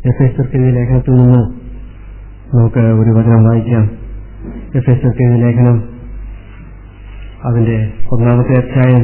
F S എഴുതിയ ലേഖനത്തിൽ നിന്ന് നമുക്ക് ഒരു വചനം വായിക്കാം എഫ് എസ് എഴുതിയ ലേഖനം അതിന്റെ ഒന്നാമത്തെ അധ്യായം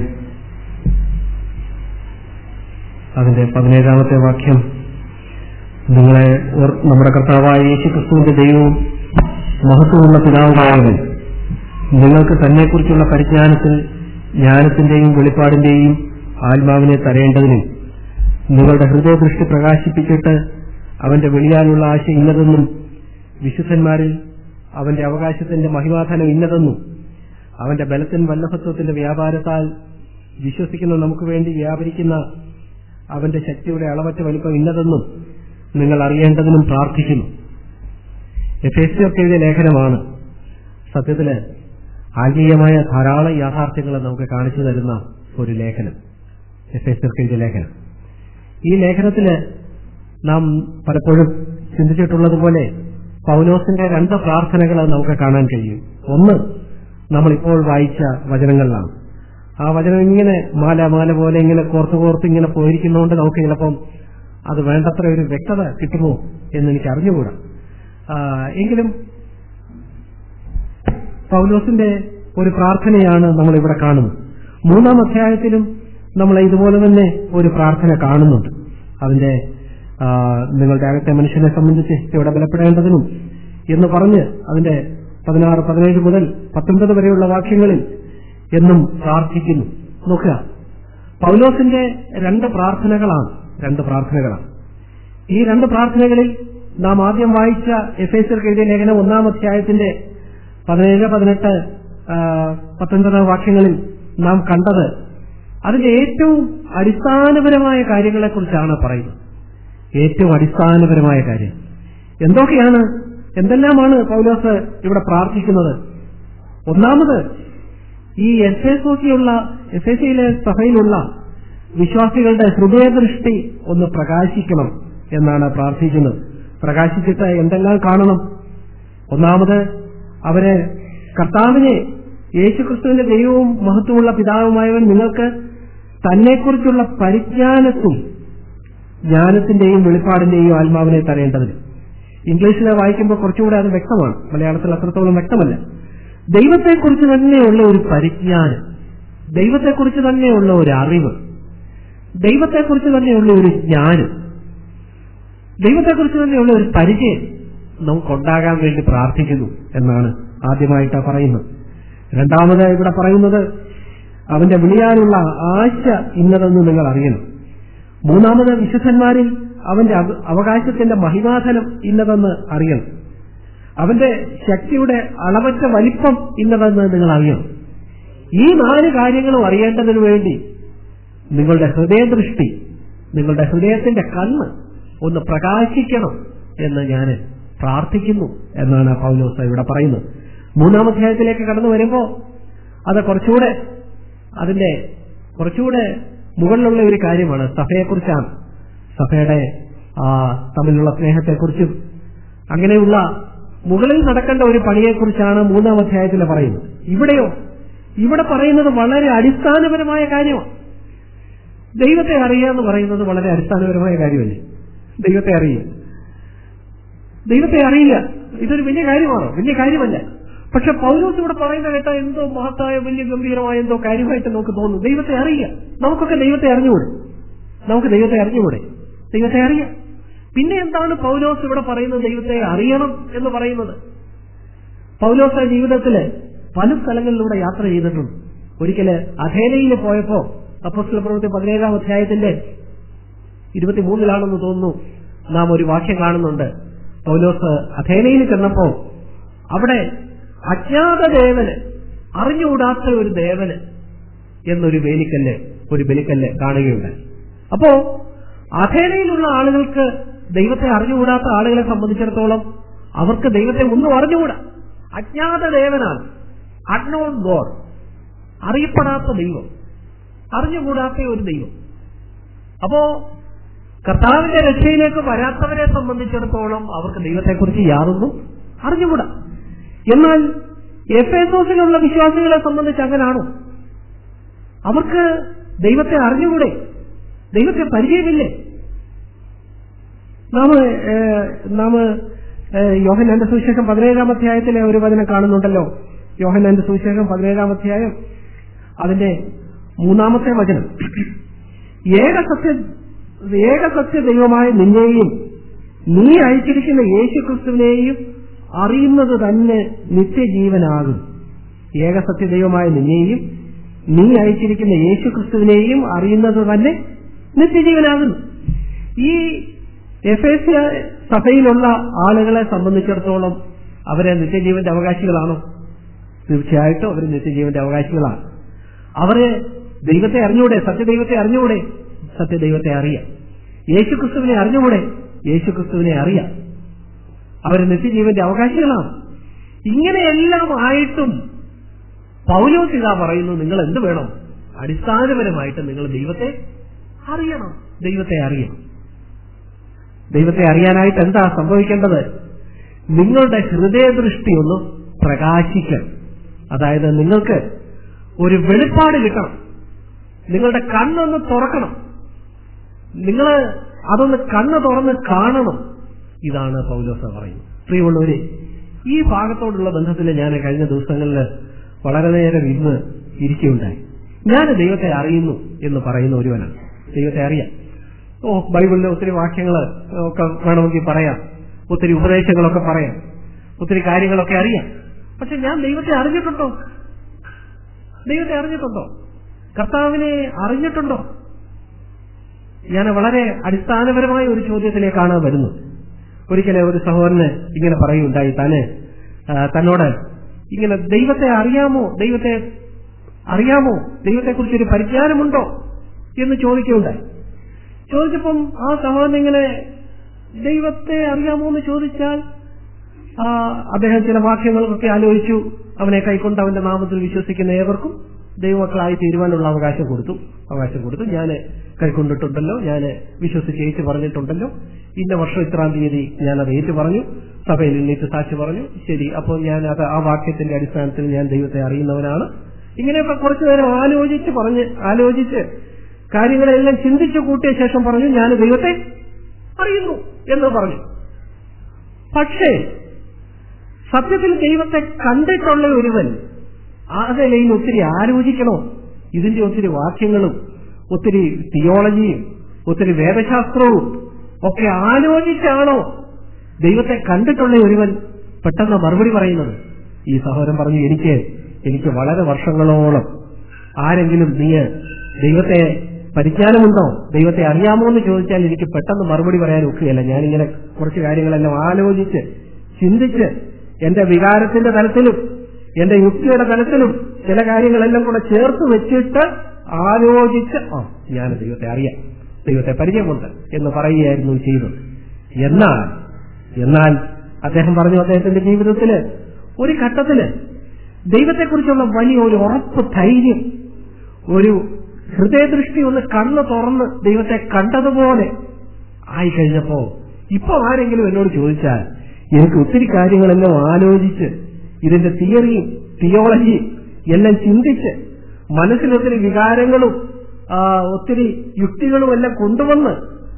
അതിന്റെ പതിനേഴാമത്തെ വാക്യം നിങ്ങളെ ഓർ- നമ്മുടെ കർത്താവായ യേശു ക്രിസ്തുവിന്റെ ദൈവവും മഹത്വമുള്ള പിതാവുമായവൻ നിങ്ങൾക്ക് തന്നെക്കുറിച്ചുള്ള പരിജ്ഞാനത്തിൽ ജ്ഞാനത്തിന്റെയും വെളിപ്പാടിന്റെയും ആത്മാവിനെ തരേണ്ടതിനും നിങ്ങളുടെ ഹൃദയദൃഷ്ടി പ്രകാശിപ്പിച്ചിട്ട് അവന്റെ വെളിയാനുള്ള ആശ ഇന്നതെന്നും വിശുദ്ധന്മാരിൽ അവന്റെ അവകാശത്തിന്റെ മഹിമാധനം ഇന്നതെന്നും അവന്റെ ബലത്തിൻ വല്ലഭത്വത്തിന്റെ വ്യാപാരത്താൽ വിശ്വസിക്കുന്ന നമുക്ക് വേണ്ടി വ്യാപരിക്കുന്ന അവന്റെ ശക്തിയുടെ അളവറ്റ വലിപ്പം ഇന്നതെന്നും നിങ്ങൾ അറിയേണ്ടതിനും പ്രാർത്ഥിക്കുന്നു എഫേസ്യൊക്കെ എഴുതിയ ലേഖനമാണ് സത്യത്തില് ആത്മീയമായ ധാരാളം യാഥാർത്ഥ്യങ്ങൾ നമുക്ക് കാണിച്ചു തരുന്ന ഒരു ലേഖനം എഫേസ്യൊക്കെ എഴുതിയ ലേഖനം ഈ ലേഖനത്തില് നാം പലപ്പോഴും ചിന്തിച്ചിട്ടുള്ളതുപോലെ പൗലോസിന്റെ രണ്ട് പ്രാർത്ഥനകൾ നമുക്ക് കാണാൻ കഴിയും ഒന്ന് നമ്മൾ ഇപ്പോൾ വായിച്ച വചനങ്ങളിലാണ് ആ വചനം ഇങ്ങനെ മാല മാല പോലെ ഇങ്ങനെ കോർത്ത് കോർത്ത് ഇങ്ങനെ പോയിരിക്കുന്നതുകൊണ്ട് നമുക്ക് ചിലപ്പം അത് വേണ്ടത്ര ഒരു വ്യക്തത കിട്ടുമോ എന്ന് എനിക്ക് അറിഞ്ഞുകൂടാ ആ, എങ്കിലും പൗലോസിന്റെ ഒരു പ്രാർത്ഥനയാണ് നമ്മൾ ഇവിടെ കാണുന്നത് മൂന്നാം അധ്യായത്തിലും നമ്മൾ ഇതുപോലെ തന്നെ ഒരു പ്രാർത്ഥന കാണുന്നുണ്ട് അതിന്റെ ആ, നിങ്ങളുടെ അകത്തെ മനുഷ്യനെ സംബന്ധിച്ച് ഇവിടെ ബലപ്പെടേണ്ടതിനും എന്ന് പറഞ്ഞ് അതിന്റെ പതിനാറ് പതിനേഴ് മുതൽ പത്തൊൻപത് വരെയുള്ള വാക്യങ്ങളിൽ എന്നും പ്രാർത്ഥിക്കുന്നു നോക്കുക പൗലോസിന്റെ രണ്ട് പ്രാർത്ഥനകളാണ് രണ്ട് പ്രാർത്ഥനകളാണ് ഈ രണ്ട് പ്രാർത്ഥനകളിൽ നാം ആദ്യം വായിച്ച എഫ് എസ് എഴുതിയ ലേഖനം ഒന്നാം അധ്യായത്തിന്റെ പതിനേഴ് പതിനെട്ട് ആ, പത്തൊൻപത് വാക്യങ്ങളിൽ നാം കണ്ടത് അതിന്റെ ഏറ്റവും അടിസ്ഥാനപരമായ കാര്യങ്ങളെക്കുറിച്ചാണ് പറയുന്നത് ഏറ്റവും അടിസ്ഥാനപരമായ കാര്യം എന്തൊക്കെയാണ് എന്തെല്ലാമാണ് പൗലോസ് ഇവിടെ പ്രാർത്ഥിക്കുന്നത് ഒന്നാമത് ഈ എസ് എസ് ഒക്കെയുള്ള എസ് എസ് സിയിലെ സഭയിലുള്ള വിശ്വാസികളുടെ ഹൃദയദൃഷ്ടി ഒന്ന് പ്രകാശിക്കണം എന്നാണ് പ്രാർത്ഥിക്കുന്നത് പ്രകാശിച്ചിട്ട് എന്തെല്ലാം കാണണം ഒന്നാമത് അവര് കർത്താവിനെ യേശുക്രിസ്തുവിന്റെ ദൈവവും മഹത്വമുള്ള പിതാവുമായവൻ നിങ്ങൾക്ക് തന്നെക്കുറിച്ചുള്ള പരിജ്ഞാനത്തും ജ്ഞാനത്തിന്റെയും വെളിപ്പാടിന്റെയും ആത്മാവിനെ തരേണ്ടതിന് ഇംഗ്ലീഷിൽ വായിക്കുമ്പോൾ കുറച്ചുകൂടെ അത് വ്യക്തമാണ് മലയാളത്തിൽ അത്രത്തോളം വ്യക്തമല്ല ദൈവത്തെക്കുറിച്ച് തന്നെയുള്ള ഒരു പരിജ്ഞാനം ദൈവത്തെക്കുറിച്ച് തന്നെയുള്ള ഒരു അറിവ് ദൈവത്തെക്കുറിച്ച് തന്നെയുള്ള ഒരു ജ്ഞാനം ദൈവത്തെക്കുറിച്ച് തന്നെയുള്ള ഒരു പരിചയം നമുക്കുണ്ടാകാൻ വേണ്ടി പ്രാർത്ഥിക്കുന്നു എന്നാണ് ആദ്യമായിട്ട് പറയുന്നത് രണ്ടാമത് ഇവിടെ പറയുന്നത് അവന്റെ വിളിയാനുള്ള ആശ ഇന്നതെന്ന് നിങ്ങൾ അറിയണം മൂന്നാമത് വിശുദ്ധന്മാരിൽ അവന്റെ അവ- അവകാശത്തിന്റെ മഹിമാധനം ഇന്നതെന്ന് അറിയണം അവന്റെ ശക്തിയുടെ അളവറ്റ വലിപ്പം ഇന്നതെന്ന് നിങ്ങൾ അറിയണം ഈ നാല് കാര്യങ്ങളും അറിയേണ്ടതിനു വേണ്ടി നിങ്ങളുടെ ഹൃദയദൃഷ്ടി നിങ്ങളുടെ ഹൃദയത്തിന്റെ കണ്ണ് ഒന്ന് പ്രകാശിക്കണം എന്ന് ഞാൻ പ്രാർത്ഥിക്കുന്നു എന്നാണ് പൗലോസ് ഇവിടെ പറയുന്നത് മൂന്നാം അധ്യായത്തിലേക്ക് കടന്നു വരുമ്പോൾ അത് കുറച്ചുകൂടെ അതിന്റെ കുറച്ചുകൂടെ മുകളിലുള്ള ഒരു കാര്യമാണ് സഭയെക്കുറിച്ചാണ് സഭയുടെ ആ, തമ്മിലുള്ള സ്നേഹത്തെക്കുറിച്ചും അങ്ങനെയുള്ള മുകളിൽ നടക്കേണ്ട ഒരു പണിയെക്കുറിച്ചാണ് മൂന്നാം അധ്യായത്തിൽ പറയുന്നത് ഇവിടെയോ ഇവിടെ പറയുന്നത് വളരെ അടിസ്ഥാനപരമായ കാര്യമാണ് ദൈവത്തെ അറിയുക എന്ന് പറയുന്നത് വളരെ അടിസ്ഥാനപരമായ കാര്യമല്ലേ ദൈവത്തെ അറിയുക ദൈവത്തെ അറിയില്ല ഇതൊരു വലിയ കാര്യമാണോ വലിയ കാര്യമല്ല പക്ഷെ പൗലോസ് ഇവിടെ പറയുന്ന കേട്ട എന്തോ മഹത്തായ വലിയ ഗംഭീരമായ എന്തോ കാര്യമായിട്ട് നമുക്ക് തോന്നുന്നു ദൈവത്തെ അറിയുക നമുക്കൊക്കെ ദൈവത്തെ അറിഞ്ഞുകൂടെ നമുക്ക് ദൈവത്തെ അറിഞ്ഞുകൂടെ ദൈവത്തെ അറിയാം പിന്നെ എന്താണ് പൗലോസ് ഇവിടെ പറയുന്നത് ദൈവത്തെ അറിയണം എന്ന് പറയുന്നത് പൗലോസ് ജീവിതത്തില് പല സ്ഥലങ്ങളിലൂടെ യാത്ര ചെയ്തിട്ടുണ്ട് ഒരിക്കല് അഥേനയിൽ പോയപ്പോ അപ്പോസ്തല പ്രവൃത്തി പതിനേഴാം അധ്യായത്തിന്റെ ഇരുപത്തിമൂന്നിലാണെന്ന് തോന്നുന്നു നാം ഒരു വാക്യം കാണുന്നുണ്ട് പൗലോസ് അഥേനയിൽ ചെന്നപ്പോ അവിടെ അജ്ഞാത ദേവന് അറിഞ്ഞുകൂടാത്ത ഒരു ദേവന് എന്നൊരു വേലിക്കല്ല് ഒരു ബലിക്കല്ല് കാണുകയുണ്ടായി അപ്പോ അഥേനയിലുള്ള ആളുകൾക്ക് ദൈവത്തെ അറിഞ്ഞുകൂടാത്ത ആളുകളെ സംബന്ധിച്ചിടത്തോളം അവർക്ക് ദൈവത്തെ ഒന്നും അറിഞ്ഞുകൂടാ അജ്ഞാത ദേവനാണ് അൺനോൺ ഗോഡ് അറിയപ്പെടാത്ത ദൈവം അറിഞ്ഞുകൂടാത്ത ഒരു ദൈവം അപ്പോ കർത്താവിന്റെ രക്ഷയിലേക്ക് വരാത്തവരെ സംബന്ധിച്ചിടത്തോളം അവർക്ക് ദൈവത്തെക്കുറിച്ച് യാതൊന്നും അറിഞ്ഞുകൂടാ എന്നാൽ എഫേസോസിലുള്ള വിശ്വാസികളെ സംബന്ധിച്ച് അങ്ങനാണോ അവർക്ക് ദൈവത്തെ അറിഞ്ഞുകൂടെ ദൈവത്തെ പരിചയമില്ലേ നാം ഏഹ്, നാം ഏഹ്, യോഹന്നാന്റെ സുവിശേഷം പതിനേഴാം അധ്യായത്തിലെ ഒരു വചനം കാണുന്നുണ്ടല്ലോ യോഹന്നാന്റെ സുവിശേഷം പതിനേഴാം അധ്യായം അതിന്റെ മൂന്നാമത്തെ വചനം ഏകസത്യ ഏകസത്യ ദൈവമായ നിന്നെയും നീ അയച്ചിരിക്കുന്ന യേശുക്രിസ്തുവിനെയും അറിയുന്നത് തന്നെ നിത്യജീവനാകും ഏകസത്യ ദൈവമായ നിന്നെയും നീ അയച്ചിരിക്കുന്ന യേശുക്രിസ്തുവിനെയും അറിയുന്നത് തന്നെ നിത്യജീവനാകുന്നു ഈ എഫേസ്യ സഭയിലുള്ള ആളുകളെ സംബന്ധിച്ചിടത്തോളം അവരെ നിത്യജീവന്റെ അവകാശികളാണോ തീർച്ചയായിട്ടും അവർ നിത്യജീവന്റെ അവകാശികളാണ് അവര് ദൈവത്തെ അറിഞ്ഞൂടെ സത്യദൈവത്തെ അറിഞ്ഞൂടെ സത്യദൈവത്തെ അറിയാം യേശുക്രിസ്തുവിനെ അറിഞ്ഞുകൂടെ യേശുക്രിസ്തുവിനെ അറിയാം അവർ നിത്യജീവന്റെ അവകാശികളാണ് ഇങ്ങനെയെല്ലാം ആയിട്ടും പൗലോസ് ഇതാ പറയുന്നു നിങ്ങൾ എന്ത് വേണം അടിസ്ഥാനപരമായിട്ട് നിങ്ങൾ ദൈവത്തെ അറിയണം ദൈവത്തെ അറിയണം ദൈവത്തെ അറിയാനായിട്ട് എന്താ സംഭവിക്കേണ്ടത് നിങ്ങളുടെ ഹൃദയദൃഷ്ടി ഒന്ന് പ്രകാശിക്കണം അതായത് നിങ്ങൾക്ക് ഒരു വെളിപ്പാട് കിട്ടണം നിങ്ങളുടെ കണ്ണൊന്ന് തുറക്കണം നിങ്ങൾ അതൊന്ന് കണ്ണ് തുറന്ന് കാണണം ഇതാണ് പൗലോസ പറയുന്നത് പ്രിയമുള്ളവരെ ഈ ഭാഗത്തോടുള്ള ബന്ധത്തിൽ ഞാൻ കഴിഞ്ഞ ദിവസങ്ങളിൽ വളരെ നേരം ഇന്ന് ഇരിക്കുകയുണ്ടായി ഞാൻ ദൈവത്തെ അറിയുന്നു എന്ന് പറയുന്ന ഒരുവനാണ് ദൈവത്തെ അറിയാം ഓ ബൈബിളിലെ ഒത്തിരി വാക്യങ്ങൾ ഒക്കെ വേണമെങ്കിൽ പറയാം ഒത്തിരി ഉപദേശങ്ങളൊക്കെ പറയാം ഒത്തിരി കാര്യങ്ങളൊക്കെ അറിയാം പക്ഷെ ഞാൻ ദൈവത്തെ അറിഞ്ഞിട്ടുണ്ടോ ദൈവത്തെ അറിഞ്ഞിട്ടുണ്ടോ കർത്താവിനെ അറിഞ്ഞിട്ടുണ്ടോ ഞാൻ വളരെ അടിസ്ഥാനപരമായ ഒരു ചോദ്യത്തിലേക്കാണ് വരുന്നത് ഒരിക്കലെ ഒരു സഹോദരന് ഇങ്ങനെ പറയുണ്ടായി താന് ആ, തന്നോട് ഇങ്ങനെ ദൈവത്തെ അറിയാമോ ദൈവത്തെ അറിയാമോ ദൈവത്തെക്കുറിച്ച് ഒരു പരിജ്ഞാനമുണ്ടോ എന്ന് ചോദിക്കുകയുണ്ടായി ചോദിച്ചപ്പം ആ സഹോദരൻ ഇങ്ങനെ ദൈവത്തെ അറിയാമോ എന്ന് ചോദിച്ചാൽ ആ, അദ്ദേഹം ചില വാക്യങ്ങളൊക്കെ ആലോചിച്ചു അവനെ കൈക്കൊണ്ട് അവന്റെ നാമത്തിൽ വിശ്വസിക്കുന്ന ഏവർക്കും ദൈവമക്കളായി തീരുവാനുള്ള അവകാശം കൊടുത്തു അവകാശം കൊടുത്തു ഞാൻ കൈക്കൊണ്ടിട്ടുണ്ടല്ലോ ഞാൻ വിശ്വസിച്ച് ഏറ്റു പറഞ്ഞിട്ടുണ്ടല്ലോ ഇന്ന വർഷം ഇത്രാം തീയതി ഞാൻ അത് ഏറ്റു പറഞ്ഞു സഭയിൽ എണ്ണീറ്റ് സാക്ഷി പറഞ്ഞു ശരി അപ്പോൾ ഞാൻ അത് ആ വാക്യത്തിന്റെ അടിസ്ഥാനത്തിൽ ഞാൻ ദൈവത്തെ അറിയുന്നവനാണ് ഇങ്ങനെയൊക്കെ കുറച്ചു നേരം ആലോചിച്ച് പറഞ്ഞ് ആലോചിച്ച് കാര്യങ്ങളെല്ലാം ചിന്തിച്ചു കൂട്ടിയ ശേഷം പറഞ്ഞു ഞാൻ ദൈവത്തെ അറിയുന്നു എന്ന് പറഞ്ഞു പക്ഷേ സത്യത്തിൽ ദൈവത്തെ കണ്ടിട്ടുള്ള ഒരുവൻ ആ നിലയിൽ ഒത്തിരി ആലോചിക്കണോ ഇതിന്റെ ഒത്തിരി വാക്യങ്ങളും ഒത്തിരി തിയോളജിയും ഒത്തിരി വേദശാസ്ത്രവും ഒക്കെ ആലോചിച്ചാണോ ദൈവത്തെ കണ്ടിട്ടുള്ള ഒരുവൻ പെട്ടെന്ന് മറുപടി പറയുന്നത് ഈ സഹോദരൻ പറഞ്ഞു എനിക്ക് എനിക്ക് വളരെ വർഷങ്ങളോളം ആരെങ്കിലും നീ ദൈവത്തെ പരിജ്ഞാനമുണ്ടോ ദൈവത്തെ അറിയാമോ എന്ന് ചോദിച്ചാൽ എനിക്ക് പെട്ടെന്ന് മറുപടി പറയാൻ ഒക്കുകയല്ല ഞാനിങ്ങനെ കുറച്ച് കാര്യങ്ങളെല്ലാം ആലോചിച്ച് ചിന്തിച്ച് എന്റെ വികാരത്തിന്റെ തലത്തിലും എന്റെ യുക്തിയുടെ തലത്തിലും ചില കാര്യങ്ങളെല്ലാം കൂടെ ചേർത്ത് വെച്ചിട്ട് ആലോചിച്ച് ആ ഞാൻ ദൈവത്തെ അറിയാം ദൈവത്തെ പരിചയമുണ്ട് എന്ന് പറയുകയായിരുന്നു ചെയ്തത് എന്നാൽ എന്നാൽ അദ്ദേഹം പറഞ്ഞു അദ്ദേഹത്തിന്റെ ജീവിതത്തില് ഒരു ഘട്ടത്തില് ദൈവത്തെക്കുറിച്ചുള്ള വലിയ ഒരു ഉറപ്പ് ധൈര്യം ഒരു ഹൃദയദൃഷ്ടി ഒന്ന് കണ്ണ് തുറന്ന് ദൈവത്തെ കണ്ടതുപോലെ ആയി കഴിഞ്ഞപ്പോ ഇപ്പൊ ആരെങ്കിലും എന്നോട് ചോദിച്ചാൽ എനിക്ക് ഒത്തിരി കാര്യങ്ങളെല്ലാം ആലോചിച്ച് ഇതിന്റെ തിയറിയും തിയോളജിയും എല്ലാം ചിന്തിച്ച് മനസ്സിലൊത്തിരി വികാരങ്ങളും ആ, ഒത്തിരി യുക്തികളും എല്ലാം കൊണ്ടുവന്ന്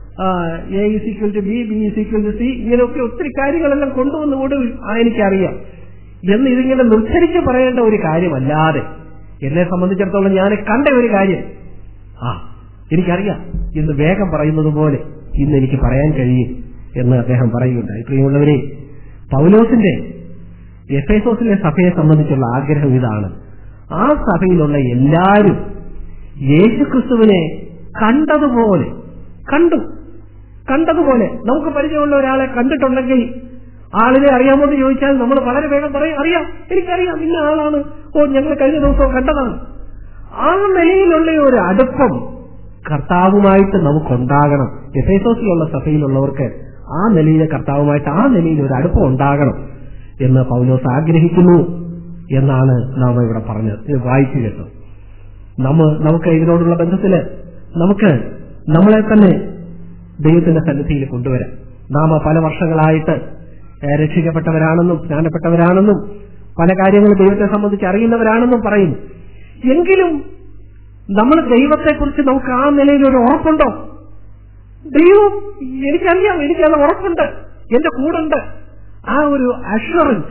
A is equal to B B is equal to C ഇങ്ങനെയൊക്കെ ഒത്തിരി കാര്യങ്ങളെല്ലാം കൊണ്ടുവന്ന് ഒടുവിൽ ആ എനിക്കറിയാം എന്ന് ഇതിങ്ങനെ നിർദ്ധരിച്ച് പറയേണ്ട ഒരു കാര്യമല്ലാതെ എന്നെ സംബന്ധിച്ചിടത്തോളം ഞാൻ കണ്ട ഒരു കാര്യം ആ എനിക്കറിയാം എന്ന് വേഗം പറയുന്നത് പോലെ ഇന്ന് എനിക്ക് പറയാൻ കഴിയും എന്ന് അദ്ദേഹം പറയുകയുണ്ടായി പ്രിയമുള്ളവരെ പൗലോസിന്റെ എഫേസോസിലെ സഭയെ സംബന്ധിച്ചുള്ള ആഗ്രഹം ഇതാണ് ആ സഭയിലുള്ള എല്ലാവരും യേശുക്രിസ്തുവിനെ കണ്ടതുപോലെ കണ്ടു കണ്ടതുപോലെ നമുക്ക് പരിചയമുള്ള ഒരാളെ കണ്ടിട്ടുണ്ടെങ്കിൽ ആളിനെ അറിയാമോ എന്ന് ചോദിച്ചാൽ നമ്മൾ വളരെ വേഗം പറയും അറിയാം എനിക്കറിയാം ഇന്ന ആളാണ് ഓ ഞങ്ങൾ കഴിഞ്ഞ ദിവസം കണ്ടതാണ് ആ നിലയിലുള്ള ഒരു അടുപ്പം കർത്താവുമായിട്ട് നമുക്കുണ്ടാകണം എഫേസോസിലുള്ള സഭയിലുള്ളവർക്ക് ആ നിലയിലെ കർത്താവുമായിട്ട് ആ നിലയിൽ ഒരു അടുപ്പം ഉണ്ടാകണം എന്ന് പൗലോസ് ആഗ്രഹിക്കുന്നു എന്നാണ് നാം ഇവിടെ പറഞ്ഞത് ഇത് വായിച്ചു കേട്ടു നമ്മ നമുക്ക് ഇതിനോടുള്ള ബന്ധത്തില് നമുക്ക് നമ്മളെ തന്നെ ദൈവത്തിന്റെ സന്നിധിയിൽ കൊണ്ടുവരാം നാം പല വർഷങ്ങളായിട്ട് ഏഹ്, രക്ഷിക്കപ്പെട്ടവരാണെന്നും സ്നാനപ്പെട്ടവരാണെന്നും പല കാര്യങ്ങളും ദൈവത്തെ സംബന്ധിച്ച് അറിയുന്നവരാണെന്നും പറയുന്നു എങ്കിലും നമ്മൾ ദൈവത്തെക്കുറിച്ച് നമുക്ക് ആ നിലയിൽ ഒരു ഉറപ്പുണ്ടോ ദൈവം എനിക്കറിയാം എനിക്കത് ഉറപ്പുണ്ട് എന്റെ കൂടുണ്ട് ആ ഒരു അഷുറൻസ്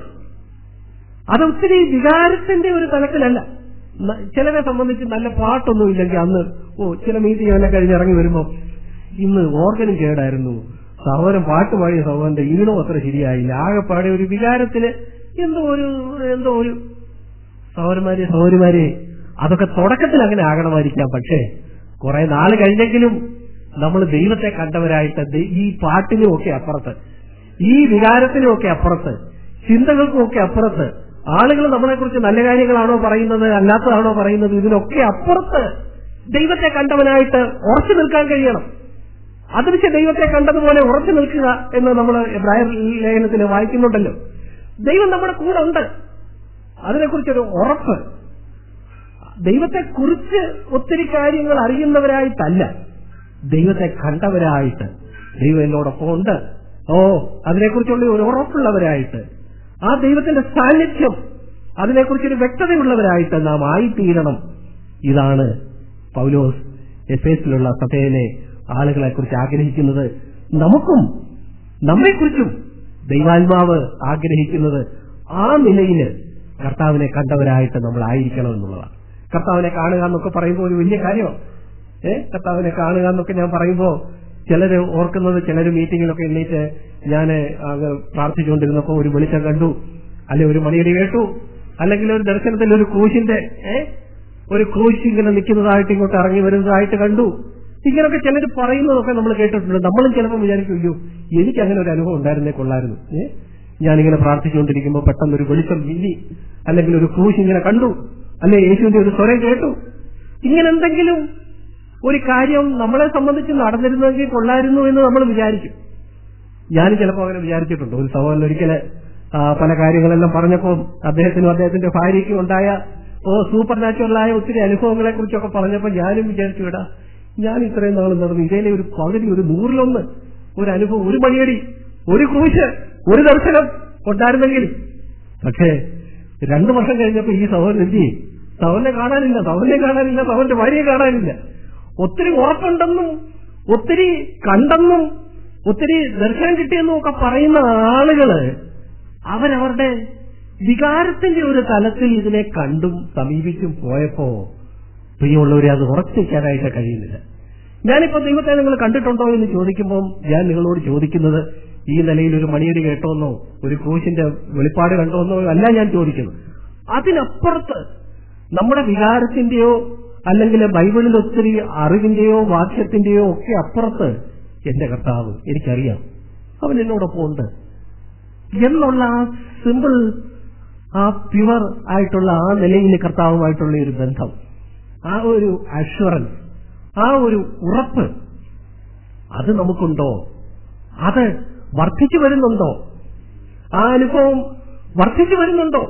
അത് ഒത്തിരി വികാരത്തിന്റെ ഒരു തലത്തിലല്ല ന- ചിലരെ സംബന്ധിച്ച് നല്ല പാട്ടൊന്നും ഇല്ലെങ്കിൽ അന്ന് ഓ ചില മീറ്റിംഗ് എല്ലാം കഴിഞ്ഞ് ഇറങ്ങി വരുമ്പോ ഇന്ന് ഓർഗനും കേടായിരുന്നു സഹോദരൻ പാട്ട് പാടിയ സഹോദരന്റെ ഈണവും അത്ര ശരിയായില്ല ആകെപ്പാടെ ഒരു വികാരത്തിന് എന്തോ ഒരു എന്തോ ഒരു സഹോദരന്മാരെ സഹോദരിമാരെ അതൊക്കെ തുടക്കത്തിൽ അങ്ങനെ ആകണമായിരിക്കാം പക്ഷേ കുറെ നാൾ കഴിഞ്ഞെങ്കിലും നമ്മൾ ദൈവത്തെ കണ്ടവരായിട്ട് ദൈ- ഈ പാട്ടിനും ഒക്കെ അപ്പുറത്ത് ഈ വികാരത്തിനും ഒക്കെ അപ്പുറത്ത് ചിന്തകൾക്കും ഒക്കെ അപ്പുറത്ത് ആളുകൾ നമ്മളെക്കുറിച്ച് നല്ല കാര്യങ്ങളാണോ പറയുന്നത് അല്ലാത്തതാണോ പറയുന്നത് ഇതിനൊക്കെ അപ്പുറത്ത് ദൈവത്തെ കണ്ടവനായിട്ട് ഉറച്ചു നിൽക്കാൻ കഴിയണം അദൃശ്യ ദൈവത്തെ കണ്ടതുപോലെ ഉറച്ചു നിൽക്കുക എന്ന് നമ്മൾ എബ്രായർ ലേഖനത്തിൽ വായിക്കുന്നുണ്ടല്ലോ ദൈവം നമ്മുടെ കൂടെ ഉണ്ട് അതിനെക്കുറിച്ചൊരു ഉറപ്പ് ദൈവത്തെ കുറിച്ച് ഒത്തിരി കാര്യങ്ങൾ അറിയുന്നവരായിട്ടല്ല ദൈവത്തെ കണ്ടവരായിട്ട് ദൈവം എന്നോടൊപ്പം ഉണ്ട് ഓ അതിനെക്കുറിച്ചുള്ള ഒരു ഉറപ്പുള്ളവരായിട്ട് ആ ദൈവത്തിന്റെ സാന്നിധ്യം അതിനെക്കുറിച്ചൊരു വ്യക്തതയുള്ളവരായിട്ട് നാം ആയിത്തീരണം ഇതാണ് പൗലോസ് എഫ് എസിലുള്ള സഭയിലെ ആളുകളെ കുറിച്ച് ആഗ്രഹിക്കുന്നത് നമുക്കും നമ്മെക്കുറിച്ചും ദൈവാത്മാവ് ആഗ്രഹിക്കുന്നത് ആ നിലയിൽ കർത്താവിനെ കണ്ടവരായിട്ട് നമ്മൾ ആയിരിക്കണം എന്നുള്ളതാണ് കർത്താവിനെ കാണുക എന്നൊക്കെ പറയുമ്പോൾ ഒരു വലിയ കാര്യമാണ് ഏ കർത്താവിനെ കാണുക എന്നൊക്കെ ഞാൻ പറയുമ്പോൾ ചിലര് ഓർക്കുന്നത് ചിലര് മീറ്റിങ്ങിലൊക്കെ എണ്ണീറ്റ് ഞാൻ പ്രാർത്ഥിച്ചുകൊണ്ടിരുന്നപ്പോൾ ഒരു വെളിച്ചം കണ്ടു അല്ലെ ഒരു മണിയടി കേട്ടു അല്ലെങ്കിൽ ഒരു ദർശനത്തിൽ ഒരു ക്രൂശിന്റെ ഏ ഒരു ക്രൂശ് ഇങ്ങനെ നിൽക്കുന്നതായിട്ട് ഇങ്ങോട്ട് ഇറങ്ങി വരുന്നതായിട്ട് കണ്ടു ഇങ്ങനൊക്കെ ചിലർ പറയുന്നതൊക്കെ നമ്മൾ കേട്ടിട്ടുണ്ട് നമ്മളും ചിലപ്പോൾ വിചാരിക്കും അയ്യോ എനിക്ക് അങ്ങനെ ഒരു അനുഭവം ഉണ്ടായിരുന്നേ കൊള്ളായിരുന്നു ഏ ഞാനിങ്ങനെ പ്രാർത്ഥിച്ചുകൊണ്ടിരിക്കുമ്പോൾ പെട്ടെന്ന് ഒരു വെളിച്ചം മിന്നി അല്ലെങ്കിൽ ഒരു ക്രൂശ് ഇങ്ങനെ കണ്ടു അല്ലെ യേശുവിന്റെ ഒരു സ്വരം കേട്ടു ഇങ്ങനെ എന്തെങ്കിലും ഒരു കാര്യം നമ്മളെ സംബന്ധിച്ച് നടന്നിരുന്നെങ്കിൽ കൊള്ളായിരുന്നു എന്ന് നമ്മൾ വിചാരിക്കും ഞാനും ചിലപ്പോൾ അങ്ങനെ വിചാരിച്ചിട്ടുണ്ട് ഒരു സഹോദരൻ ഒരിക്കല് ആ, പല കാര്യങ്ങളെല്ലാം പറഞ്ഞപ്പോൾ അദ്ദേഹത്തിനും അദ്ദേഹത്തിന്റെ ഭാര്യയ്ക്കും ഉണ്ടായ ഓ സൂപ്പർ നാച്ചുറലായ ഒത്തിരി അനുഭവങ്ങളെ കുറിച്ചൊക്കെ പറഞ്ഞപ്പോൾ ഞാനും വിചാരിച്ചു വിടാ ഞാൻ ഇത്രയും നാൾ നടന്നു ഇതേലെ ഒരു പകുതി ഒരു നൂറിലൊന്ന് ഒരു അനുഭവം ഒരു മണിയടി ഒരു ക്രൂശ് ഒരു ദർശനം ഉണ്ടായിരുന്നെങ്കിൽ പക്ഷേ രണ്ടു വർഷം കഴിഞ്ഞപ്പോ ഈ സഹോദരൻ എന്ത് ചെയ്യും സഹോദരനെ കാണാനില്ല സഹോദരനെ കാണാനില്ല സഹോദരന്റെ ഭാര്യയെ കാണാനില്ല ഒത്തിരി ഉറപ്പുണ്ടെന്നും ഒത്തിരി കണ്ടെന്നും ഒത്തിരി ദർശനം കിട്ടിയെന്നും ഒക്കെ പറയുന്ന ആളുകള് അവരവരുടെ വികാരത്തിന്റെ ഒരു തലത്തിൽ ഇതിനെ കണ്ടും സമീപിച്ചും പോയപ്പോ പ്രിയമുള്ളവരെ അത് ഉറച്ചിരിക്കാനായിട്ട് കഴിയുന്നില്ല ഞാനിപ്പോ ദൈവത്തെ നിങ്ങൾ കണ്ടിട്ടുണ്ടോ എന്ന് ചോദിക്കുമ്പോൾ ഞാൻ നിങ്ങളോട് ചോദിക്കുന്നത് ഈ നിലയിൽ ഒരു മണിയടി കേട്ടോന്നോ ഒരു ക്രൂശിന്റെ വെളിപ്പാട് കണ്ടോന്നോ അല്ല ഞാൻ ചോദിക്കുന്നത് അതിനപ്പുറത്ത് നമ്മുടെ വികാരത്തിന്റെയോ അല്ലെങ്കിൽ ബൈബിളിൽ ഒത്തിരി അറിവിന്റെയോ വാക്യത്തിന്റെയോ ഒക്കെ അപ്പുറത്ത് എന്റെ കർത്താവ് എനിക്കറിയാം അവൻ എന്നോടൊപ്പം ഉണ്ട് എന്നുള്ള ആ സിമ്പിൾ ആ പ്യുവർ ആയിട്ടുള്ള ആ നിലയിൽ കർത്താവുമായിട്ടുള്ള ഒരു ബന്ധം ആ ഒരു അഷുറൻസ് ആ ഒരു ഉറപ്പ് അത് നമുക്കുണ്ടോ അത് വർദ്ധിച്ചു വരുന്നുണ്ടോ ആ അനുഭവം വർദ്ധിച്ചു വരുന്നുണ്ടോ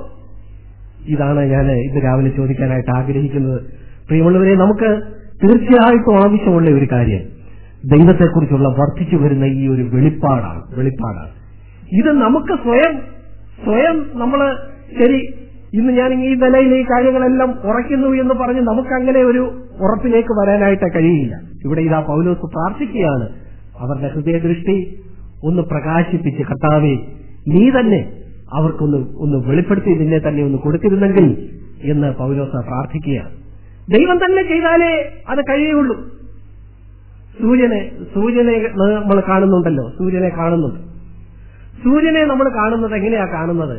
ഇതാണ് ഞാൻ ഇന്ന് രാവിലെ ചോദിക്കാനായിട്ട് ആഗ്രഹിക്കുന്നത് പ്രിയമുള്ളവരെ നമുക്ക് തീർച്ചയായിട്ടും ആവശ്യമുള്ള ഒരു കാര്യം ദൈവത്തെക്കുറിച്ചുള്ള വർദ്ധിച്ചു വരുന്ന ഈ ഒരു വെളിപ്പാടാണ് വെളിപ്പാടാണ് ഇത് നമുക്ക് സ്വയം സ്വയം നമ്മള് ശരി ഇന്ന് ഞാൻ ഈ നിലയിൽ ഈ കാര്യങ്ങളെല്ലാം ഉറയ്ക്കുന്നു എന്ന് പറഞ്ഞ് നമുക്ക് അങ്ങനെ ഒരു ഉറപ്പിലേക്ക് വരാനായിട്ട് കഴിയില്ല ഇവിടെ ഇതാ പൗലോസ് പ്രാർത്ഥിക്കുകയാണ് അവരുടെ ഹൃദയദൃഷ്ടി ഒന്ന് പ്രകാശിപ്പിച്ച് കർത്താവെ നീ തന്നെ അവർക്കൊന്ന് ഒന്ന് വെളിപ്പെടുത്തി നിന്നെ തന്നെ ഒന്ന് കൊടുത്തിരുന്നെങ്കിൽ എന്ന് പൗലോസ പ്രാർത്ഥിക്കുകയാണ് ദൈവം തന്നെ ചെയ്താലേ അത് കഴിയുള്ളൂ സൂര്യനെ സൂര്യനെ നമ്മൾ കാണുന്നുണ്ടല്ലോ സൂര്യനെ കാണുന്നുണ്ട് സൂര്യനെ നമ്മൾ കാണുന്നത് എങ്ങനെയാ കാണുന്നത്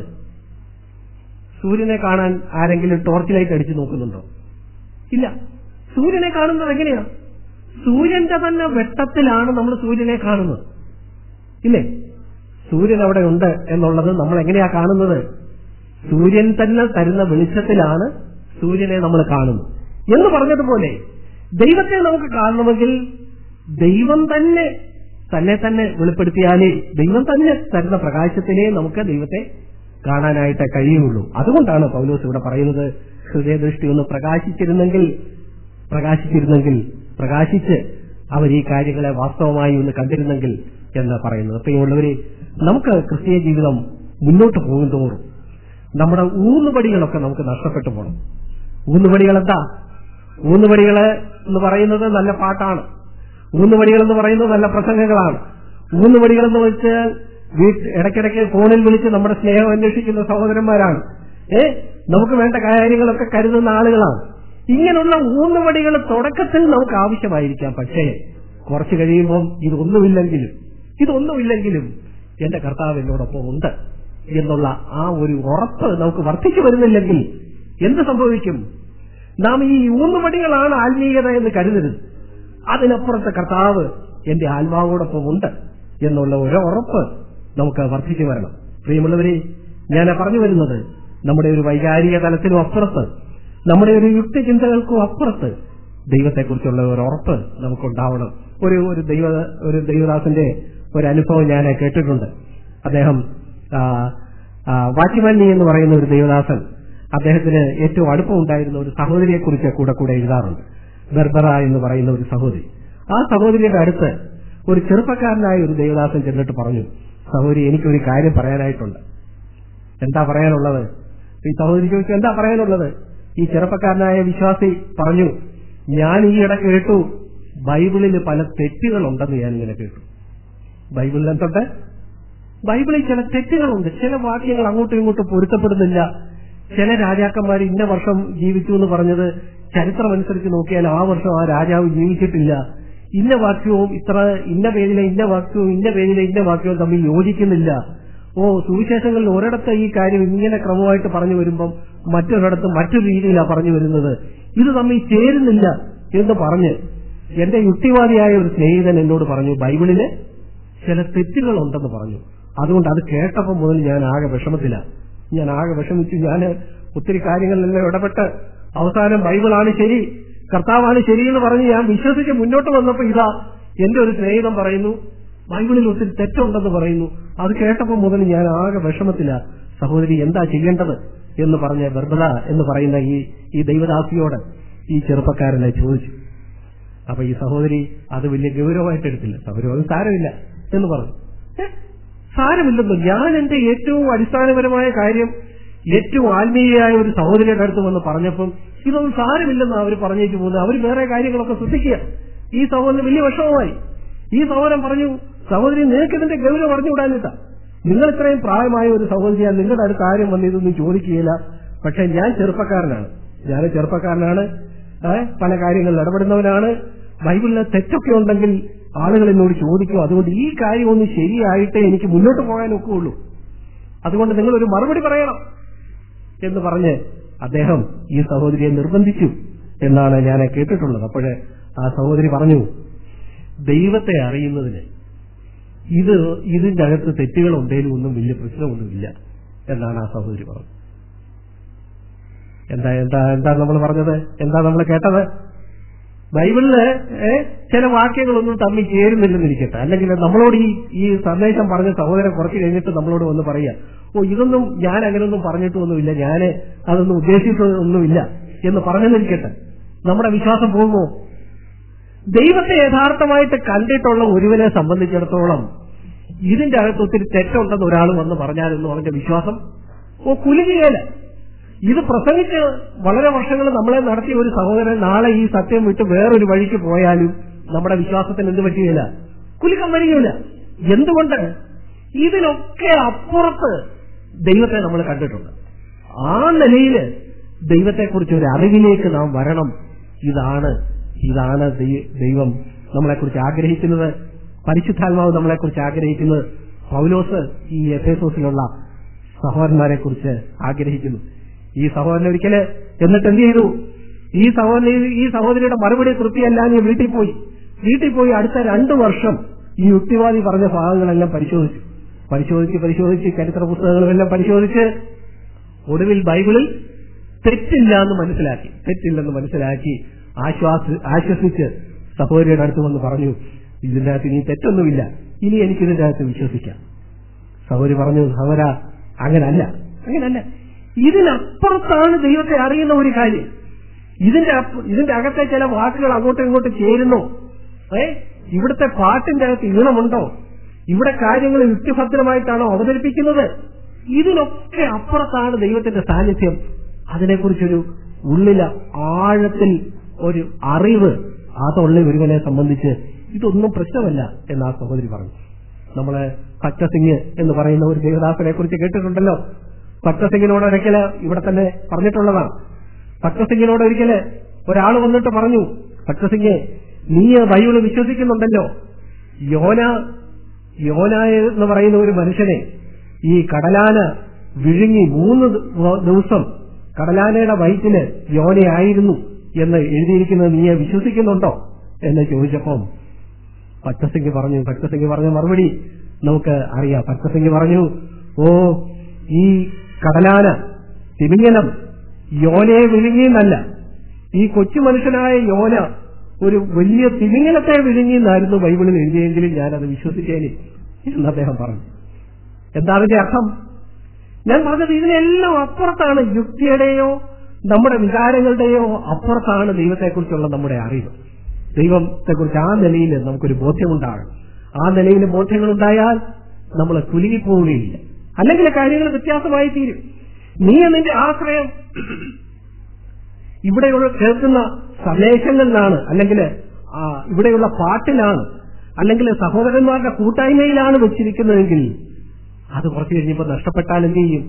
സൂര്യനെ കാണാൻ ആരെങ്കിലും ടോർച്ച് ലൈറ്റ് അടിച്ചു നോക്കുന്നുണ്ടോ ഇല്ല സൂര്യനെ കാണുന്നത് എങ്ങനെയാ സൂര്യന്റെ തന്നെ വെട്ടത്തിലാണ് നമ്മൾ സൂര്യനെ കാണുന്നത് ഇല്ലേ സൂര്യൻ അവിടെ ഉണ്ട് എന്നുള്ളത് നമ്മൾ എങ്ങനെയാ കാണുന്നത് സൂര്യൻ തന്നെ തരുന്ന വെളിച്ചത്തിലാണ് സൂര്യനെ നമ്മൾ കാണുന്നത് എന്ന് പറഞ്ഞതുപോലെ ദൈവത്തെ നമുക്ക് കാണണമെങ്കിൽ ദൈവം തന്നെ തന്നെ തന്നെ വെളിപ്പെടുത്തിയാലേ ദൈവം തന്നെ തരുന്ന പ്രകാശത്തിലേ നമുക്ക് ദൈവത്തെ കാണാനായിട്ട് കഴിയുള്ളൂ അതുകൊണ്ടാണ് പൗലോസ് ഇവിടെ പറയുന്നത് ഹൃദയദൃഷ്ടി ഒന്ന് പ്രകാശിച്ചിരുന്നെങ്കിൽ പ്രകാശിച്ചിരുന്നെങ്കിൽ പ്രകാശിച്ച് അവർ ഈ കാര്യങ്ങളെ വാസ്തവമായി ഒന്ന് കണ്ടിരുന്നെങ്കിൽ എന്ന് പറയുന്നത് പ്രിയമുള്ളവരെ നമുക്ക് ക്രിസ്തീയ ജീവിതം മുന്നോട്ട് പോകും തോറും നമ്മുടെ ഊന്നുപടികളൊക്കെ നമുക്ക് നഷ്ടപ്പെട്ടു പോകണം ഊന്നുപടികൾ എന്താ ഊന്നുപടികള് എന്ന് പറയുന്നത് നല്ല പാട്ടാണ് ഊന്നുവടികൾ എന്ന് പറയുന്നത് നല്ല പ്രസംഗങ്ങളാണ് ഊന്നുവടികൾ എന്ന് വെച്ചാൽ വീട്ട് ഇടയ്ക്കിടയ്ക്ക് ഫോണിൽ വിളിച്ച് നമ്മുടെ സ്നേഹം അന്വേഷിക്കുന്ന സഹോദരന്മാരാണ് ഏ നമുക്ക് വേണ്ട കാര്യങ്ങളൊക്കെ കരുതുന്ന ആളുകളാണ് ഇങ്ങനെയുള്ള ഊന്നുവടികൾ തുടക്കത്തിൽ നമുക്ക് ആവശ്യമായിരിക്കാം പക്ഷേ കുറച്ചു കഴിയുമ്പോൾ ഇതൊന്നുമില്ലെങ്കിലും ഇതൊന്നുമില്ലെങ്കിലും എന്റെ കർത്താവ് എന്നോടൊപ്പം ഉണ്ട് എന്നുള്ള ആ ഒരു ഉറപ്പ് നമുക്ക് വർദ്ധിച്ചു വരുന്നില്ലെങ്കിൽ എന്ത് സംഭവിക്കും നാം ഈ ഊന്നുവടികളാണ് ആത്മീയത എന്ന് കരുതരുത് അതിനപ്പുറത്തെ കർത്താവ് എന്റെ ആത്മാവോടൊപ്പം ഉണ്ട് എന്നുള്ള ഒരു ഉറപ്പ് നമുക്ക് വർദ്ധിച്ചു വരണം പ്രിയമുള്ളവരെ ഞാൻ പറഞ്ഞു വരുന്നത് നമ്മുടെ ഒരു വൈകാരിക തലത്തിനും അപ്പുറത്ത് നമ്മുടെ ഒരു യുക്തിചിന്തകൾക്കും അപ്പുറത്ത് ദൈവത്തെക്കുറിച്ചുള്ള ഒരു ഉറപ്പ് നമുക്കുണ്ടാവണം ഒരു ഒരു ദൈവ ഒരു ദൈവദാസന്റെ ഒരു അനുഭവം ഞാൻ കേട്ടിട്ടുണ്ട് അദ്ദേഹം ആ, ആ, വാച്ചിമല്ലി എന്ന് പറയുന്ന ഒരു ദൈവദാസൻ അദ്ദേഹത്തിന് ഏറ്റവും അടുപ്പമുണ്ടായിരുന്ന ഒരു സഹോദരിയെ കുറിച്ച് കൂടെ കൂടെ എഴുതാറുണ്ട് ബർബറ എന്ന് പറയുന്ന ഒരു സഹോദരി ആ സഹോദരിയുടെ അടുത്ത് ഒരു ചെറുപ്പക്കാരനായ ഒരു ദേവദാസൻ ചെന്നിട്ട് പറഞ്ഞു സഹോദരി എനിക്കൊരു കാര്യം പറയാനായിട്ടുണ്ട് എന്താ പറയാനുള്ളത് ഈ സഹോദരി ചോദിച്ചു എന്താ പറയാനുള്ളത് ഈ ചെറുപ്പക്കാരനായ വിശ്വാസി പറഞ്ഞു ഞാൻ ഈയിടെ കേട്ടു ബൈബിളിൽ പല തെറ്റുകളുണ്ടെന്ന് ഞാൻ ഇങ്ങനെ കേട്ടു ബൈബിളിൽ എന്തുണ്ട് ബൈബിളിൽ ചില തെറ്റുകളുണ്ട് ചില വാക്യങ്ങൾ അങ്ങോട്ടും ഇങ്ങോട്ടും പൊരുത്തപ്പെടുന്നില്ല ചില രാജാക്കന്മാർ ഇന്ന വർഷം ജീവിച്ചു എന്ന് പറഞ്ഞത് ചരിത്രം അനുസരിച്ച് നോക്കിയാൽ ആ വർഷം ആ രാജാവ് ജീവിച്ചിട്ടില്ല ഇന്ന വാക്യവും ഇത്ര ഇന്ന പേജിലെ ഇന്ന വാക്യവും ഇന്ന പേജിലെ ഇന്ന വാക്യവും തമ്മിൽ യോജിക്കുന്നില്ല ഓ സുവിശേഷങ്ങളിൽ ഒരിടത്ത് ഈ കാര്യം ഇങ്ങനെ ക്രമമായിട്ട് പറഞ്ഞു വരുമ്പം മറ്റൊരിടത്ത് മറ്റൊരു രീതിയിലാണ് പറഞ്ഞു വരുന്നത് ഇത് തമ്മിൽ ചേരുന്നില്ല എന്ന് പറഞ്ഞ് എന്റെ യുക്തിവാദിയായ ഒരു സ്നേഹിതൻ എന്നോട് പറഞ്ഞു ബൈബിളില് ചില തെറ്റുകളുണ്ടെന്ന് പറഞ്ഞു അതുകൊണ്ട് അത് കേട്ടപ്പോൾ മുതൽ ഞാൻ ആകെ വിഷമത്തില ഞാൻ ആകെ വിഷമിച്ചു ഞാൻ ഒത്തിരി കാര്യങ്ങളിലെല്ലാം ഇടപെട്ട് അവസാനം ബൈബിളാണ് ശരി കർത്താവാണ് ശരി എന്ന് പറഞ്ഞ് ഞാൻ വിശ്വസിച്ച് മുന്നോട്ട് വന്നപ്പോൾ ഇതാ എന്റെ ഒരു സ്നേഹിതൻ പറയുന്നു ബൈബിളിൽ ഒത്തിരി തെറ്റുണ്ടെന്ന് പറയുന്നു അത് കേട്ടപ്പോൾ മുതൽ ഞാൻ ആകെ വിഷമത്തില സഹോദരി എന്താ ചെയ്യേണ്ടത് എന്ന് പറഞ്ഞ ബർബല എന്ന് പറയുന്ന ഈ ഈ ദൈവദാസിയോട് ഈ ചെറുപ്പക്കാരനെ ചോദിച്ചു അപ്പൊ ഈ സഹോദരി അത് വലിയ ഗൗരവമായിട്ട് എടുത്തില്ല സഹോദരി അത് സാരമില്ല എന്ന് പറഞ്ഞു ഏ? സാരമില്ലെന്ന് ഞാൻ എന്റെ ഏറ്റവും അടിസ്ഥാനപരമായ കാര്യം ഏറ്റവും ആത്മീയയായ ഒരു സഹോദരിയുടെ അടുത്ത് വന്ന് പറഞ്ഞപ്പം ഇതൊന്നും സാരമില്ലെന്ന് അവർ പറഞ്ഞേക്ക് പോകുന്നത് അവർ വേറെ കാര്യങ്ങളൊക്കെ ശ്രദ്ധിക്കുക ഈ സഹോദരന് വലിയ വിഷമമായി ഈ സഹോദരൻ പറഞ്ഞു സഹോദരി നിനക്ക് ഇതിന്റെ ഗൗരവം അറിഞ്ഞുകൂടാനിട്ടാ നിങ്ങൾ ഇത്രയും പ്രായമായ ഒരു സഹോദരിയാണ് നിങ്ങളുടെ അടുത്ത് ആരും വന്ന് ഇതൊന്നും ചോദിക്കുകയില്ല പക്ഷെ ഞാൻ ചെറുപ്പക്കാരനാണ് ഞാൻ ചെറുപ്പക്കാരനാണ് ഏ, പല കാര്യങ്ങളിൽ ഇടപെടുന്നവനാണ് ബൈബിളിലെ തെറ്റൊക്കെ ഉണ്ടെങ്കിൽ ആളുകൾ എന്നോട് ചോദിക്കും അതുകൊണ്ട് ഈ കാര്യം ഒന്ന് ശരിയായിട്ടേ എനിക്ക് മുന്നോട്ട് പോകാൻ ഒക്കുള്ളൂ അതുകൊണ്ട് നിങ്ങൾ ഒരു മറുപടി പറയണം എന്ന് പറഞ്ഞ് അദ്ദേഹം ഈ സഹോദരിയെ നിർബന്ധിച്ചു എന്നാണ് ഞാൻ കേട്ടിട്ടുള്ളത് അപ്പോഴ് ആ സഹോദരി പറഞ്ഞു ദൈവത്തെ അറിയുന്നതിന് ഇത് ഇതിന്റെ അകത്ത് തെറ്റുകൾ ഉണ്ടെങ്കിലും ഒന്നും വലിയ പ്രശ്നമൊന്നുമില്ല എന്നാണ് ആ സഹോദരി പറഞ്ഞത് എന്താ എന്താ എന്താ നമ്മൾ പറഞ്ഞത് എന്താ നമ്മൾ കേട്ടത് ബൈബിളില് ഏ, ചില വാക്യങ്ങളൊന്നും തമ്മിൽ ചേരുന്നില്ലെന്നിരിക്കട്ടെ അല്ലെങ്കിൽ നമ്മളോട് ഈ ഈ സന്ദേശം പറഞ്ഞ സഹോദരൻ കുറച്ച് കഴിഞ്ഞിട്ട് നമ്മളോട് വന്ന് പറയുക ഓ ഇതൊന്നും ഞാൻ അങ്ങനെയൊന്നും പറഞ്ഞിട്ടൊന്നുമില്ല ഞാൻ അതൊന്നും ഉദ്ദേശിച്ചതൊന്നുമില്ല എന്ന് പറഞ്ഞെന്നിരിക്കട്ടെ നമ്മുടെ വിശ്വാസം പോകുമോ ദൈവത്തെ യഥാർത്ഥമായിട്ട് കണ്ടിട്ടുള്ള ഒരുവനെ സംബന്ധിച്ചിടത്തോളം ഇതിന്റെ അകത്ത് ഒത്തിരി തെറ്റുണ്ടെന്ന് ഒരാൾ വന്ന് പറഞ്ഞാലെന്ന് അവന്റെ വിശ്വാസം ഓ കുലുങ്ങുകയില്ല ഇത് പ്രസംഗിച്ച് വളരെ വർഷങ്ങൾ നമ്മളെ നടത്തിയ ഒരു സഹോദരൻ നാളെ ഈ സത്യം വിട്ട് വേറൊരു വഴിക്ക് പോയാലും നമ്മുടെ വിശ്വാസത്തിന് എന്ത് പറ്റുകയില്ല കുലുക്കം വരികയില്ല എന്തുകൊണ്ട് ഇതിനൊക്കെ അപ്പുറത്ത് ദൈവത്തെ നമ്മൾ കണ്ടിട്ടുണ്ട് ആ നിലയിൽ ദൈവത്തെക്കുറിച്ച് ഒരു അറിവിലേക്ക് നാം വരണം ഇതാണ് ഇതാണ് ദൈ- ദൈവം നമ്മളെക്കുറിച്ച് ആഗ്രഹിക്കുന്നത് പരിശുദ്ധാത്മാവ് നമ്മളെക്കുറിച്ച് ആഗ്രഹിക്കുന്നത് പൗലോസ് ഈ എഫേസോസിലുള്ള സഹോദരന്മാരെ കുറിച്ച് ആഗ്രഹിക്കുന്നു ഈ സഹോദരൻ ഒരിക്കല് എന്നിട്ട് എന്ത് ചെയ്തു ഈ സഹോദരി ഈ സഹോദരിയുടെ മറുപടി തൃപ്തിയല്ലാതെ വീട്ടിൽ പോയി വീട്ടിൽ പോയി അടുത്ത രണ്ടു വർഷം ഈ യുക്തിവാദി പറഞ്ഞ ഭാഗങ്ങളെല്ലാം പരിശോധിച്ചു പരിശോധിച്ച് പരിശോധിച്ച് ചരിത്ര പുസ്തകങ്ങളെല്ലാം പരിശോധിച്ച് ഒടുവിൽ ബൈബിളിൽ തെറ്റില്ല എന്ന് മനസ്സിലാക്കി തെറ്റില്ലെന്ന് മനസ്സിലാക്കി ആശ്വാസ ആശ്വസിച്ച് സഹോദരിയുടെ അടുത്ത് വന്ന് പറഞ്ഞു ഇതിന്റെ അകത്ത് ഇനി തെറ്റൊന്നുമില്ല ഇനി എനിക്ക് ഇതിന്റെ അകത്ത് വിശ്വസിക്കാം സഹോദരി പറഞ്ഞു സഹോദര അങ്ങനല്ല അങ്ങനല്ല ഇതിനപ്പുറത്താണ് ദൈവത്തെ അറിയുന്ന ഒരു കാര്യം ഇതിന്റെ അപ്പ- ഇതിന്റെ അകത്തെ ചില വാക്കുകൾ അങ്ങോട്ടും ഇങ്ങോട്ടും ചേരുന്നു ഏ ഇവിടുത്തെ പാട്ടിന്റെ അകത്ത് ഈണമുണ്ടോ ഇവിടെ കാര്യങ്ങൾ യുക്തിഭദ്രമായിട്ടാണോ അവതരിപ്പിക്കുന്നത് ഇതിനൊക്കെ അപ്പുറത്താണ് ദൈവത്തിന്റെ സാന്നിധ്യം അതിനെക്കുറിച്ചൊരു ഉള്ളില ആഴത്തിൽ ഒരു അറിവ് അതുള്ള ഒരുവനെ സംബന്ധിച്ച് ഇതൊന്നും പ്രശ്നമല്ല എന്ന് ആ സഹോദരി പറഞ്ഞു നമ്മള് ഭക്തസിംഗ് എന്ന് പറയുന്ന ഒരു ദേവദാസനെ കുറിച്ച് കേട്ടിട്ടുണ്ടല്ലോ ഭക്തസിംഗിനോട് ഒരിക്കല് ഇവിടെ തന്നെ പറഞ്ഞിട്ടുള്ളതാണ് ഭക്തസിംഗിനോട് ഒരിക്കല് ഒരാൾ വന്നിട്ട് പറഞ്ഞു ഭക്തസിംഗ് നീ ബൈബിള് വിശ്വസിക്കുന്നുണ്ടല്ലോ യോന യോന എന്ന് പറയുന്ന ഒരു മനുഷ്യനെ ഈ കടലാന വിഴുങ്ങി മൂന്ന് ദ- ദിവസം കടലാനയുടെ വയറ്റില് യോനയായിരുന്നു എന്ന് എഴുതിയിരിക്കുന്നത് നീ വിശ്വസിക്കുന്നുണ്ടോ എന്ന് ചോദിച്ചപ്പം ഭക്തസിംഗ് പറഞ്ഞു ഭക്തസിംഗ് പറഞ്ഞ മറുപടി നമുക്ക് അറിയാം ഭക്തസിംഗ് പറഞ്ഞു ഓ ഈ കടലാന തിമിങ്ങലം യോനയെ വിഴുങ്ങിയെന്നല്ല ഈ കൊച്ചു മനുഷ്യനായ യോന ഒരു വലിയ തിമിങ്ങലത്തെ വിഴുങ്ങിയെന്നായിരുന്നു ബൈബിളിൽ എഴുതിയെങ്കിലും ഞാനത് വിശ്വസിച്ചേനെ എന്ന് അദ്ദേഹം പറഞ്ഞു എന്താ അതിന്റെ അർത്ഥം ഞാൻ പറഞ്ഞത് ഇതിനെല്ലാം അപ്പുറത്താണ് യുക്തിയുടെയോ നമ്മുടെ വികാരങ്ങളുടെയോ അപ്പുറത്താണ് ദൈവത്തെക്കുറിച്ചുള്ള നമ്മുടെ അറിവ് ദൈവത്തെക്കുറിച്ച് ആ നിലയിൽ നമുക്കൊരു ബോധ്യമുണ്ടാകണം ആ നിലയിൽ ബോധ്യങ്ങളുണ്ടായാൽ നമ്മൾ കുലുങ്ങിപ്പോവുകയില്ല അല്ലെങ്കിൽ കാര്യങ്ങൾ വ്യത്യാസമായി തീരും നീ നിന്റെ ആശ്രയം ഇവിടെയുള്ള കേൾക്കുന്ന സന്ദേശങ്ങളിലാണ് അല്ലെങ്കിൽ ആ, ഇവിടെയുള്ള പാട്ടിലാണ് അല്ലെങ്കിൽ സഹോദരന്മാരുടെ കൂട്ടായ്മയിലാണ് വെച്ചിരിക്കുന്നതെങ്കിൽ അത് കുറച്ച് കഴിഞ്ഞപ്പോൾ നഷ്ടപ്പെട്ടാൽ എന്ത് ചെയ്യും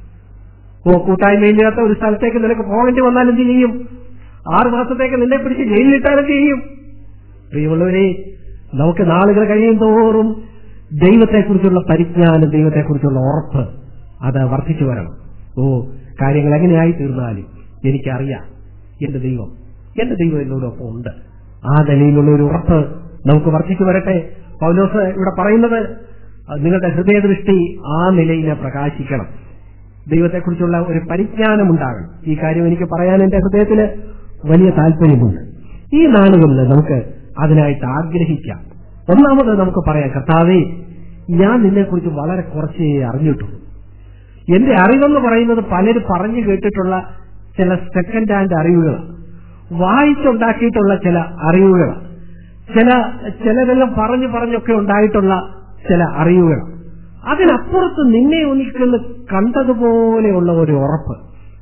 ഓ കൂട്ടായ്മയില്ലാത്ത ഒരു സ്ഥലത്തേക്ക് നിനക്ക് പോകേണ്ടി വന്നാൽ എന്ത് ചെയ്യും ആറു മാസത്തേക്ക് നിന്നെ പിടിച്ച് ജയിലിലിട്ടാൽ എന്ത് ചെയ്യും പ്രിയമുള്ളവരെ നമുക്ക് നാളുകൾ കഴിയും തോറും ദൈവത്തെക്കുറിച്ചുള്ള പരിജ്ഞാനം ദൈവത്തെക്കുറിച്ചുള്ള ഉറപ്പ് അത് വർദ്ധിച്ചു വരണം ഓ കാര്യങ്ങൾ എങ്ങനെയായി തീർന്നാലും എനിക്കറിയാം എന്റെ ദൈവം എന്റെ ദൈവം എന്നോടൊപ്പം ഉണ്ട് ആ നിലയിലുള്ള ഒരു ഉറപ്പ് നമുക്ക് വർദ്ധിച്ചു വരട്ടെ പൗലോസ് ഇവിടെ പറയുന്നത് അത് നിങ്ങളുടെ ഹൃദയദൃഷ്ടി ആ നിലയിൽ പ്രകാശിക്കണം ദൈവത്തെക്കുറിച്ചുള്ള ഒരു പരിജ്ഞാനം ഉണ്ടാകണം ഈ കാര്യം എനിക്ക് പറയാൻ എന്റെ ഹൃദയത്തിന് വലിയ താല്പര്യമുണ്ട് ഈ നാളുകളിൽ നമുക്ക് അതിനായിട്ട് ആഗ്രഹിക്കാം ഒന്നാമത് നമുക്ക് പറയാം കർത്താവേ ഞാൻ നിന്നെക്കുറിച്ച് വളരെ കുറച്ചേ അറിഞ്ഞിട്ടുള്ളൂ എന്റെ അറിവെന്ന് പറയുന്നത് പലരും പറഞ്ഞു കേട്ടിട്ടുള്ള ചില സെക്കൻഡ് ഹാൻഡ് അറിവുകളാണ് വായിച്ചുണ്ടാക്കിയിട്ടുള്ള ചില അറിവുകളാണ് ചില ചിലരെല്ലാം പറഞ്ഞു പറഞ്ഞൊക്കെ ഉണ്ടായിട്ടുള്ള ചില അറിവുകൾ അതിനപ്പുറത്ത് നിന്നെ ഒന്നിക്കുന്ന കണ്ടതുപോലെയുള്ള ഒരു ഉറപ്പ്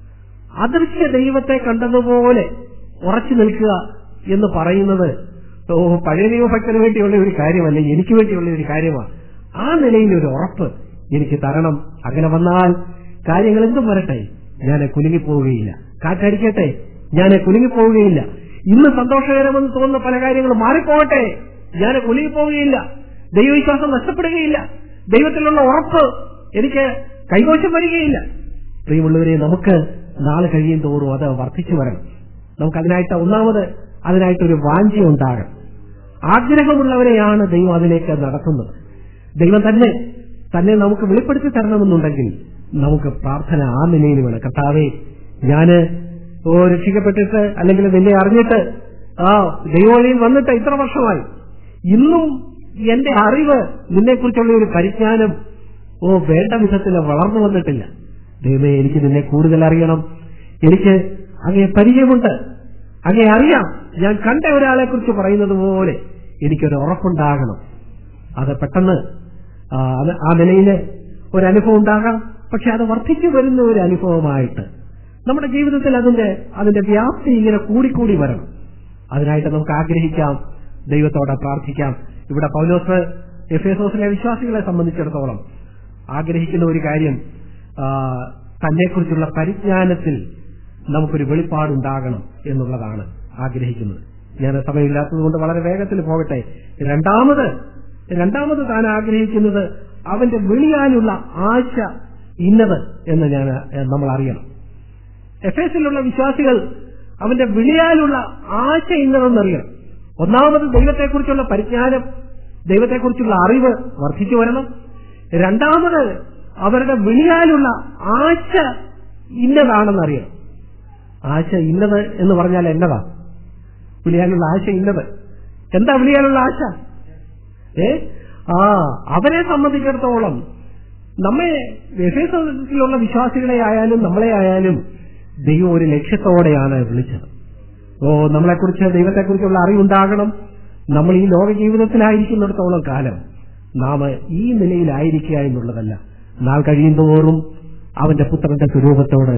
അദൃശ്യ ദൈവത്തെ കണ്ടതുപോലെ ഉറച്ചു നിൽക്കുക എന്ന് പറയുന്നത് ഓ പഴയ നിയമഭക്തന് വേണ്ടിയുള്ള ഒരു കാര്യമല്ല എനിക്ക് വേണ്ടിയുള്ള ഒരു കാര്യമാണ് ആ നിലയിൽ ഒരു ഉറപ്പ് എനിക്ക് തരണം അങ്ങനെ വന്നാൽ കാര്യങ്ങൾ എന്തും വരട്ടെ ഞാൻ കുലുങ്ങിപ്പോവുകയില്ല കാറ്റടിക്കട്ടെ ഞാൻ കുലുങ്ങിപ്പോവുകയില്ല ഇന്ന് സന്തോഷകരമെന്ന് തോന്നുന്ന പല കാര്യങ്ങളും മാറിപ്പോകട്ടെ ഞാൻ കുലുങ്ങിപ്പോവുകയില്ല ദൈവവിശ്വാസം നഷ്ടപ്പെടുകയില്ല ദൈവത്തിലുള്ള ഉറപ്പ് എനിക്ക് കൈവശം വരികയില്ല പ്രിയമുള്ളവരെ നമുക്ക് നാളെ കഴിയും തോറും അത് വർദ്ധിച്ചു വരണം നമുക്ക് അതിനായിട്ട് ഒന്നാമത് അതിനായിട്ടൊരു വാഞ്ച ഉണ്ടാകണം ആഗ്രഹമുള്ളവരെയാണ് ദൈവം അതിലേക്ക് നടത്തുന്നത് ദൈവം തന്നെ തന്നെ നമുക്ക് വെളിപ്പെടുത്തി തരണമെന്നുണ്ടെങ്കിൽ നമുക്ക് പ്രാർത്ഥന ആ നിലയിൽ വേണം കർത്താവേ ഞാന് ഓ രക്ഷിക്കപ്പെട്ടിട്ട് അല്ലെങ്കിൽ നിന്നെ അറിഞ്ഞിട്ട് ആ ദൈവവഴിയിൽ വന്നിട്ട് ഇത്ര വർഷമായി ഇന്നും എന്റെ അറിവ് നിന്നെക്കുറിച്ചുള്ള ഒരു പരിജ്ഞാനം ഓ വേണ്ട വിധത്തിൽ വളർന്നു വന്നിട്ടില്ല ദൈവമേ എനിക്ക് നിന്നെ കൂടുതൽ അറിയണം എനിക്ക് അങ്ങേ പരിചയമുണ്ട് അങ്ങേ അറിയാം ഞാൻ കണ്ട ഒരാളെ കുറിച്ച് പറയുന്നത് പോലെ എനിക്കൊരു ഉറപ്പുണ്ടാകണം അത് പെട്ടെന്ന് ആ, അത് ആ നിലയിൽ ഒരു അനുഭവം ഉണ്ടാകാം പക്ഷെ അത് വർദ്ധിച്ചു വരുന്ന ഒരു അനുഭവമായിട്ട് നമ്മുടെ ജീവിതത്തിൽ അതിന്റെ അതിന്റെ വ്യാപ്തി ഇങ്ങനെ കൂടിക്കൂടി വരണം അതിനായിട്ട് നമുക്ക് ആഗ്രഹിക്കാം ദൈവത്തോടെ പ്രാർത്ഥിക്കാം ഇവിടെ പൗലോസ് എഫേസോസിലെ വിശ്വാസികളെ സംബന്ധിച്ചിടത്തോളം ആഗ്രഹിക്കുന്ന ഒരു കാര്യം ആ, തന്നെക്കുറിച്ചുള്ള പരിജ്ഞാനത്തിൽ നമുക്കൊരു വെളിപ്പാടുണ്ടാകണം എന്നുള്ളതാണ് ആഗ്രഹിക്കുന്നത് ഞാൻ സമയമില്ലാത്തത് കൊണ്ട് വളരെ വേഗത്തിൽ പോകട്ടെ രണ്ടാമത് രണ്ടാമത് താൻ ആഗ്രഹിക്കുന്നത് അവന്റെ വിളിയാലുള്ള ആശ ഇന്നത് എന്ന് ഞാൻ നമ്മൾ അറിയണം എഫ് എസിലുള്ള വിശ്വാസികൾ അവന്റെ വിളിയാലുള്ള ആശ ഇന്നതെന്നറിയണം ഒന്നാമത് ദൈവത്തെക്കുറിച്ചുള്ള പരിജ്ഞാനം ദൈവത്തെക്കുറിച്ചുള്ള അറിവ് വർദ്ധിച്ചു വരണം രണ്ടാമത് അവരുടെ വിളിയാലുള്ള ആശ ഇന്നതാണെന്നറിയണം ആശ ഇന്നത് എന്ന് പറഞ്ഞാൽ എന്നതാ വിളിയാനുള്ള ആശ ഇന്നത് എന്താ വിളിയാനുള്ള ആശ ഏ ആ അവരെ സംബന്ധിച്ചിടത്തോളം നമ്മെ വിശേഷത്തിലുള്ള വിശ്വാസികളെ ആയാലും നമ്മളെ ആയാലും ദൈവം ഒരു ലക്ഷ്യത്തോടെയാണ് വിളിച്ചത് ഓ നമ്മളെക്കുറിച്ച് ദൈവത്തെക്കുറിച്ചുള്ള അറിവുണ്ടാകണം നമ്മൾ ഈ ലോക ജീവിതത്തിലായിരിക്കുന്നിടത്തോളം കാലം നാം ഈ നിലയിലായിരിക്കുക എന്നുള്ളതല്ല നാൾ കഴിയുന്തോറും അവന്റെ പുത്രന്റെ സ്വരൂപത്തോട്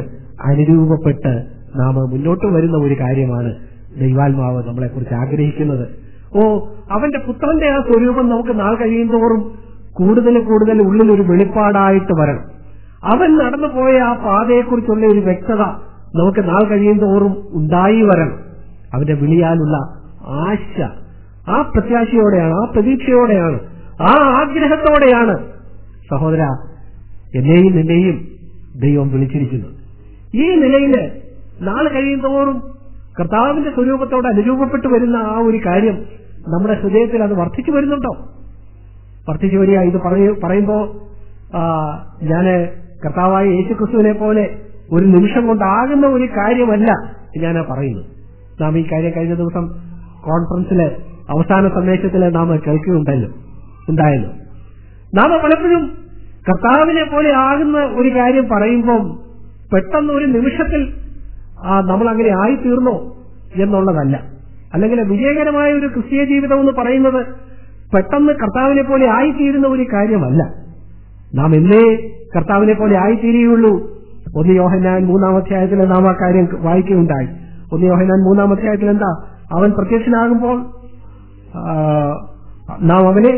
അനുരൂപപ്പെട്ട് നാം മുന്നോട്ട് വരുന്ന ഒരു കാര്യമാണ് ദൈവാത്മാവ് നമ്മളെക്കുറിച്ച് ആഗ്രഹിക്കുന്നത് ഓ അവന്റെ പുത്രന്റെ ആ സ്വരൂപം നമുക്ക് നാൾ കഴിയുന്തോറും കൂടുതൽ കൂടുതൽ ഉള്ളിൽ ഒരു വെളിപ്പാടായിട്ട് വരണം അവൻ നടന്നു പോയ ആ പാതയെക്കുറിച്ചുള്ള ഒരു വ്യക്തത നമുക്ക് നാൾ കഴിയുന്തോറും ഉണ്ടായി വരണം അവന്റെ വിളിയാലുള്ള ആശ ആ പ്രത്യാശയോടെയാണ് ആ പ്രതീക്ഷയോടെയാണ് ആ ആഗ്രഹത്തോടെയാണ് സഹോദര എന്നെയും നിന്നെയും ദൈവം വിളിച്ചിരിക്കുന്നത് ഈ നിലയിൽ നാൾ കഴിയുന്തോറും കർത്താവിന്റെ സ്വരൂപത്തോട് അനുരൂപപ്പെട്ടു വരുന്ന ആ ഒരു കാര്യം നമ്മുടെ ഹൃദയത്തിൽ അത് വർദ്ധിച്ചു വരുന്നുണ്ടോ വർദ്ധിച്ചു വരിക ഇത് പറയ- പറയുമ്പോ ആ, ഞാന് കർത്താവായ യേശുക്രിസ്തുവിനെ പോലെ ഒരു നിമിഷം കൊണ്ടാകുന്ന ഒരു കാര്യമല്ല ഞാൻ പറയുന്നു നാം ഈ കാര്യം കഴിഞ്ഞ ദിവസം കോൺഫറൻസിലെ അവസാന സന്ദേശത്തിൽ നാം കേൾക്കുകയുണ്ടല്ലോ ഉണ്ടായല്ലോ നാം പലപ്പോഴും കർത്താവിനെ പോലെ ആകുന്ന ഒരു കാര്യം പറയുമ്പം പെട്ടെന്ന് ഒരു നിമിഷത്തിൽ ആ, നമ്മൾ അങ്ങനെ ആയിത്തീർന്നോ എന്നുള്ളതല്ല അല്ലെങ്കിൽ വിജയകരമായ ഒരു ക്രിസ്തീയ ജീവിതം എന്ന് പറയുന്നത് പെട്ടെന്ന് കർത്താവിനെ പോലെ ആയിത്തീരുന്ന ഒരു കാര്യമല്ല നാം എന്നേ കർത്താവിനെ പോലെ ആയിത്തീരുകയുള്ളൂ ഒന്ന് യോഹന്നാൻ മൂന്നാം അധ്യായത്തിൽ നാം ആ കാര്യം വായിക്കുകയുണ്ടായി ഒന്ന് യോഹന്നാൻ മൂന്നാം അധ്യായത്തിൽ എന്താ അവൻ പ്രത്യക്ഷനാകുമ്പോൾ ആ, നാം അവനെ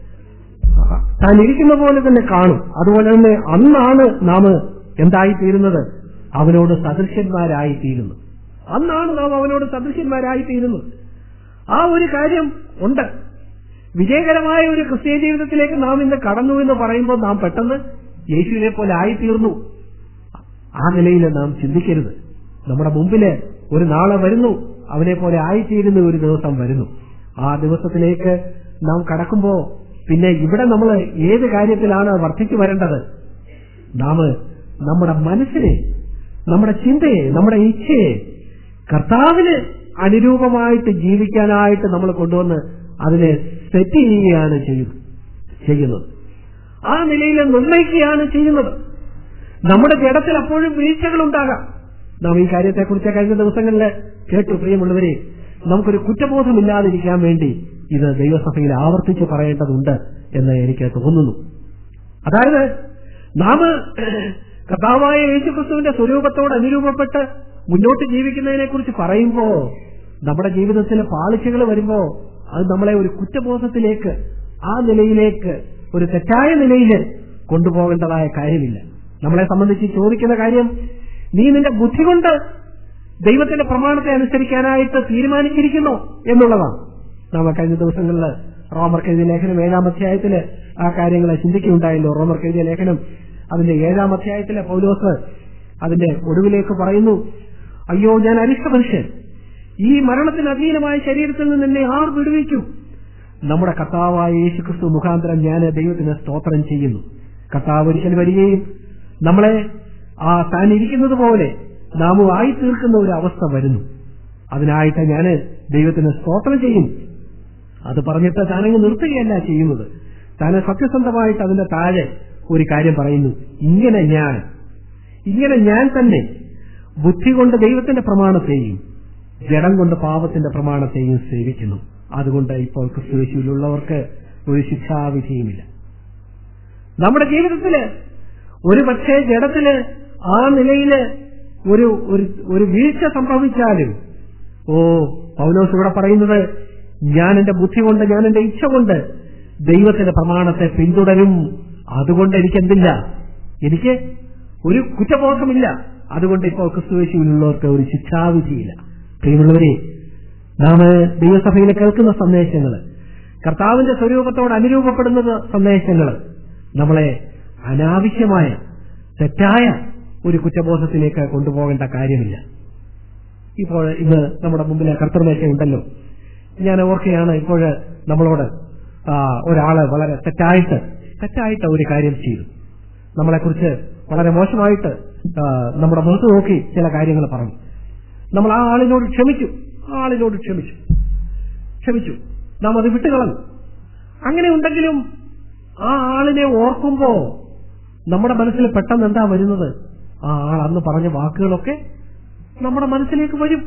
താൻ ഇരിക്കുന്ന പോലെ തന്നെ കാണും അതുപോലെ തന്നെ അന്നാണ് നാം എന്തായി തീരുന്നത് അവനോട് സദൃശ്യന്മാരായി തീരുന്നു അന്നാണ് നാം അവനോട് സദൃശ്യന്മാരായി തീരുന്നത് ആ ഒരു കാര്യം ഉണ്ട് വിജയകരമായ ഒരു ക്രിസ്തീയ ജീവിതത്തിലേക്ക് നാം ഇന്ന് കടന്നു എന്ന് പറയുമ്പോൾ നാം പെട്ടെന്ന് യേശുവിനെ പോലെ ആയിത്തീർന്നു ആ നിലയിൽ നാം ചിന്തിക്കരുത് നമ്മുടെ മുമ്പില് ഒരു നാളെ വരുന്നു അവനെ പോലെ ആയിത്തീരുന്ന ഒരു ദിവസം വരുന്നു ആ ദിവസത്തിലേക്ക് നാം കടക്കുമ്പോ പിന്നെ ഇവിടെ നമ്മൾ ഏത് കാര്യത്തിലാണ് വർദ്ധിച്ചു വരേണ്ടത് നാം നമ്മുടെ മനസ്സിനെ നമ്മുടെ ചിന്തയെ നമ്മുടെ ഇച്ഛയെ കർത്താവിന് അനുരൂപമായിട്ട് ജീവിക്കാനായിട്ട് നമ്മൾ കൊണ്ടുവന്ന് അതിനെ സെറ്റ് ചെയ്യുകയാണ് ചെയ്യുന്നത് ചെയ്യുന്നത് ആ നിലയിൽ നിർണ്ണയിക്കുകയാണ് ചെയ്യുന്നത് നമ്മുടെ ജഡത്തിൽ അപ്പോഴും വീഴ്ചകൾ ഉണ്ടാകാം നാം ഈ കാര്യത്തെക്കുറിച്ച് കഴിഞ്ഞ ദിവസങ്ങളിൽ കേട്ടു പ്രിയമുള്ളവരെ നമുക്കൊരു കുറ്റബോധമില്ലാതിരിക്കാൻ വേണ്ടി ഇത് ദൈവസഭയിൽ ആവർത്തിച്ച് പറയേണ്ടതുണ്ട് എന്ന് എനിക്ക് തോന്നുന്നു അതായത് നാം കർത്താവായ യേശുക്രിസ്തുവിന്റെ സ്വരൂപത്തോട് അനുരൂപപ്പെട്ട് മുന്നോട്ട് ജീവിക്കുന്നതിനെ കുറിച്ച് പറയുമ്പോ നമ്മുടെ ജീവിതത്തിലെ പാളിച്ചകൾ വരുമ്പോ അത് നമ്മളെ ഒരു കുറ്റബോധത്തിലേക്ക് ആ നിലയിലേക്ക് ഒരു തെറ്റായ നിലയിൽ കൊണ്ടുപോകേണ്ടതായ കാര്യമില്ല നമ്മളെ സംബന്ധിച്ച് ചോദിക്കുന്ന കാര്യം നീ നിന്റെ ബുദ്ധി കൊണ്ട് ദൈവത്തിന്റെ പ്രമാണത്തെ അനുസരിക്കാനായിട്ട് തീരുമാനിച്ചിരിക്കുന്നു എന്നുള്ളതാണ് നാം കഴിഞ്ഞ ദിവസങ്ങളിൽ റോമർക്ക് എഴുതിയ ലേഖനം ഏഴാം അധ്യായത്തില് ആ കാര്യങ്ങളെ ചിന്തിക്കുകയുണ്ടായല്ലോ റോമർക്ക് എഴുതിയ ലേഖനം അതിന്റെ ഏഴാം അധ്യായത്തിലെ പൗലോസ് അതിന്റെ ഒടുവിലേക്ക് പറയുന്നു അയ്യോ ഞാൻ അരിഷ്ട മനുഷ്യൻ ഈ മരണത്തിന് അധീനമായ ശരീരത്തിൽ നിന്ന് എന്നെ ആർ വിടുവിക്കും നമ്മുടെ കർത്താവായ യേശുക്രിസ്തു മുഖാന്തരം ഞാൻ ദൈവത്തിന് സ്തോത്രം ചെയ്യുന്നു കർത്താവ് ഒരിക്കൽ വരികയും നമ്മളെ ആ താൻ ഇരിക്കുന്നത് പോലെ നാമും ആയി തീർക്കുന്ന ഒരു അവസ്ഥ വരുന്നു അതിനായിട്ട് ഞാൻ ദൈവത്തിന് സ്തോത്രം ചെയ്യും അത് പറഞ്ഞിട്ട് താനങ്ങ് നിർത്തുകയല്ല ചെയ്യുന്നത് താൻ സത്യസന്ധമായിട്ട് അതിന്റെ താഴെ ഒരു കാര്യം പറയുന്നു ഇങ്ങനെ ഞാൻ ഇങ്ങനെ ഞാൻ തന്നെ ബുദ്ധി കൊണ്ട് ദൈവത്തിന്റെ പ്രമാണത്തെയും ജഡം കൊണ്ട് പാപത്തിന്റെ പ്രമാണത്തെയും സേവിക്കുന്നു അതുകൊണ്ട് ഇപ്പോൾ ക്രിസ്തുവേശുവിലുള്ളവർക്ക് ഒരു ശിക്ഷാവിധിയുമില്ല നമ്മുടെ ജീവിതത്തില് ഒരു പക്ഷേ ജഡത്തില് ആ നിലയില് ഒരു ഒരു ഒരു വീഴ്ച സംഭവിച്ചാലും ഓ പൗലോസ് ഇവിടെ പറയുന്നത് ഞാൻ എന്റെ ബുദ്ധി കൊണ്ട് ഞാൻ എന്റെ ഇച്ഛ കൊണ്ട് ദൈവത്തിന്റെ പ്രമാണത്തെ പിന്തുടരും അതുകൊണ്ട് എനിക്ക് എന്തില്ല എനിക്ക് ഒരു കുറ്റബോധമില്ല അതുകൊണ്ട് ഇപ്പോൾ ക്രിസ്തുവേശുവിലുള്ളവർക്ക് ഒരു ശിക്ഷാവിധിയില്ല പ്രിയമുള്ളവരെ നാം ദൈവസഭയിൽ കേൾക്കുന്ന സന്ദേശങ്ങൾ കർത്താവിന്റെ സ്വരൂപത്തോട് അനുരൂപപ്പെടുന്ന സന്ദേശങ്ങൾ നമ്മളെ അനാവശ്യമായ തെറ്റായ ഒരു കുറ്റബോധത്തിലേക്ക് കൊണ്ടുപോകേണ്ട കാര്യമില്ല ഇപ്പോൾ ഇന്ന് നമ്മുടെ മുമ്പിലെ കർത്തൃമേശ ഉണ്ടല്ലോ ഞാൻ ഓർക്കുകയാണ് ഇപ്പോൾ നമ്മളോട് ആ, ഒരാള് വളരെ തെറ്റായിട്ട് തെറ്റായിട്ട് ഒരു കാര്യം ചെയ്തു നമ്മളെക്കുറിച്ച് വളരെ മോശമായിട്ട് ആ, നമ്മുടെ മുഖത്ത് നോക്കി ചില കാര്യങ്ങൾ പറഞ്ഞു നമ്മൾ ആ ആളിനോട് ക്ഷമിച്ചു ആ ആളിനോട് ക്ഷമിച്ചു ക്ഷമിച്ചു നാം അത് വിട്ടുകളഞ്ഞു അങ്ങനെ ഉണ്ടെങ്കിലും ആ ആളിനെ ഓർക്കുമ്പോ നമ്മുടെ മനസ്സിൽ പെട്ടെന്ന് എന്താ വരുന്നത് ആ ആൾ അന്ന് പറഞ്ഞ വാക്കുകളൊക്കെ നമ്മുടെ മനസ്സിലേക്ക് വരും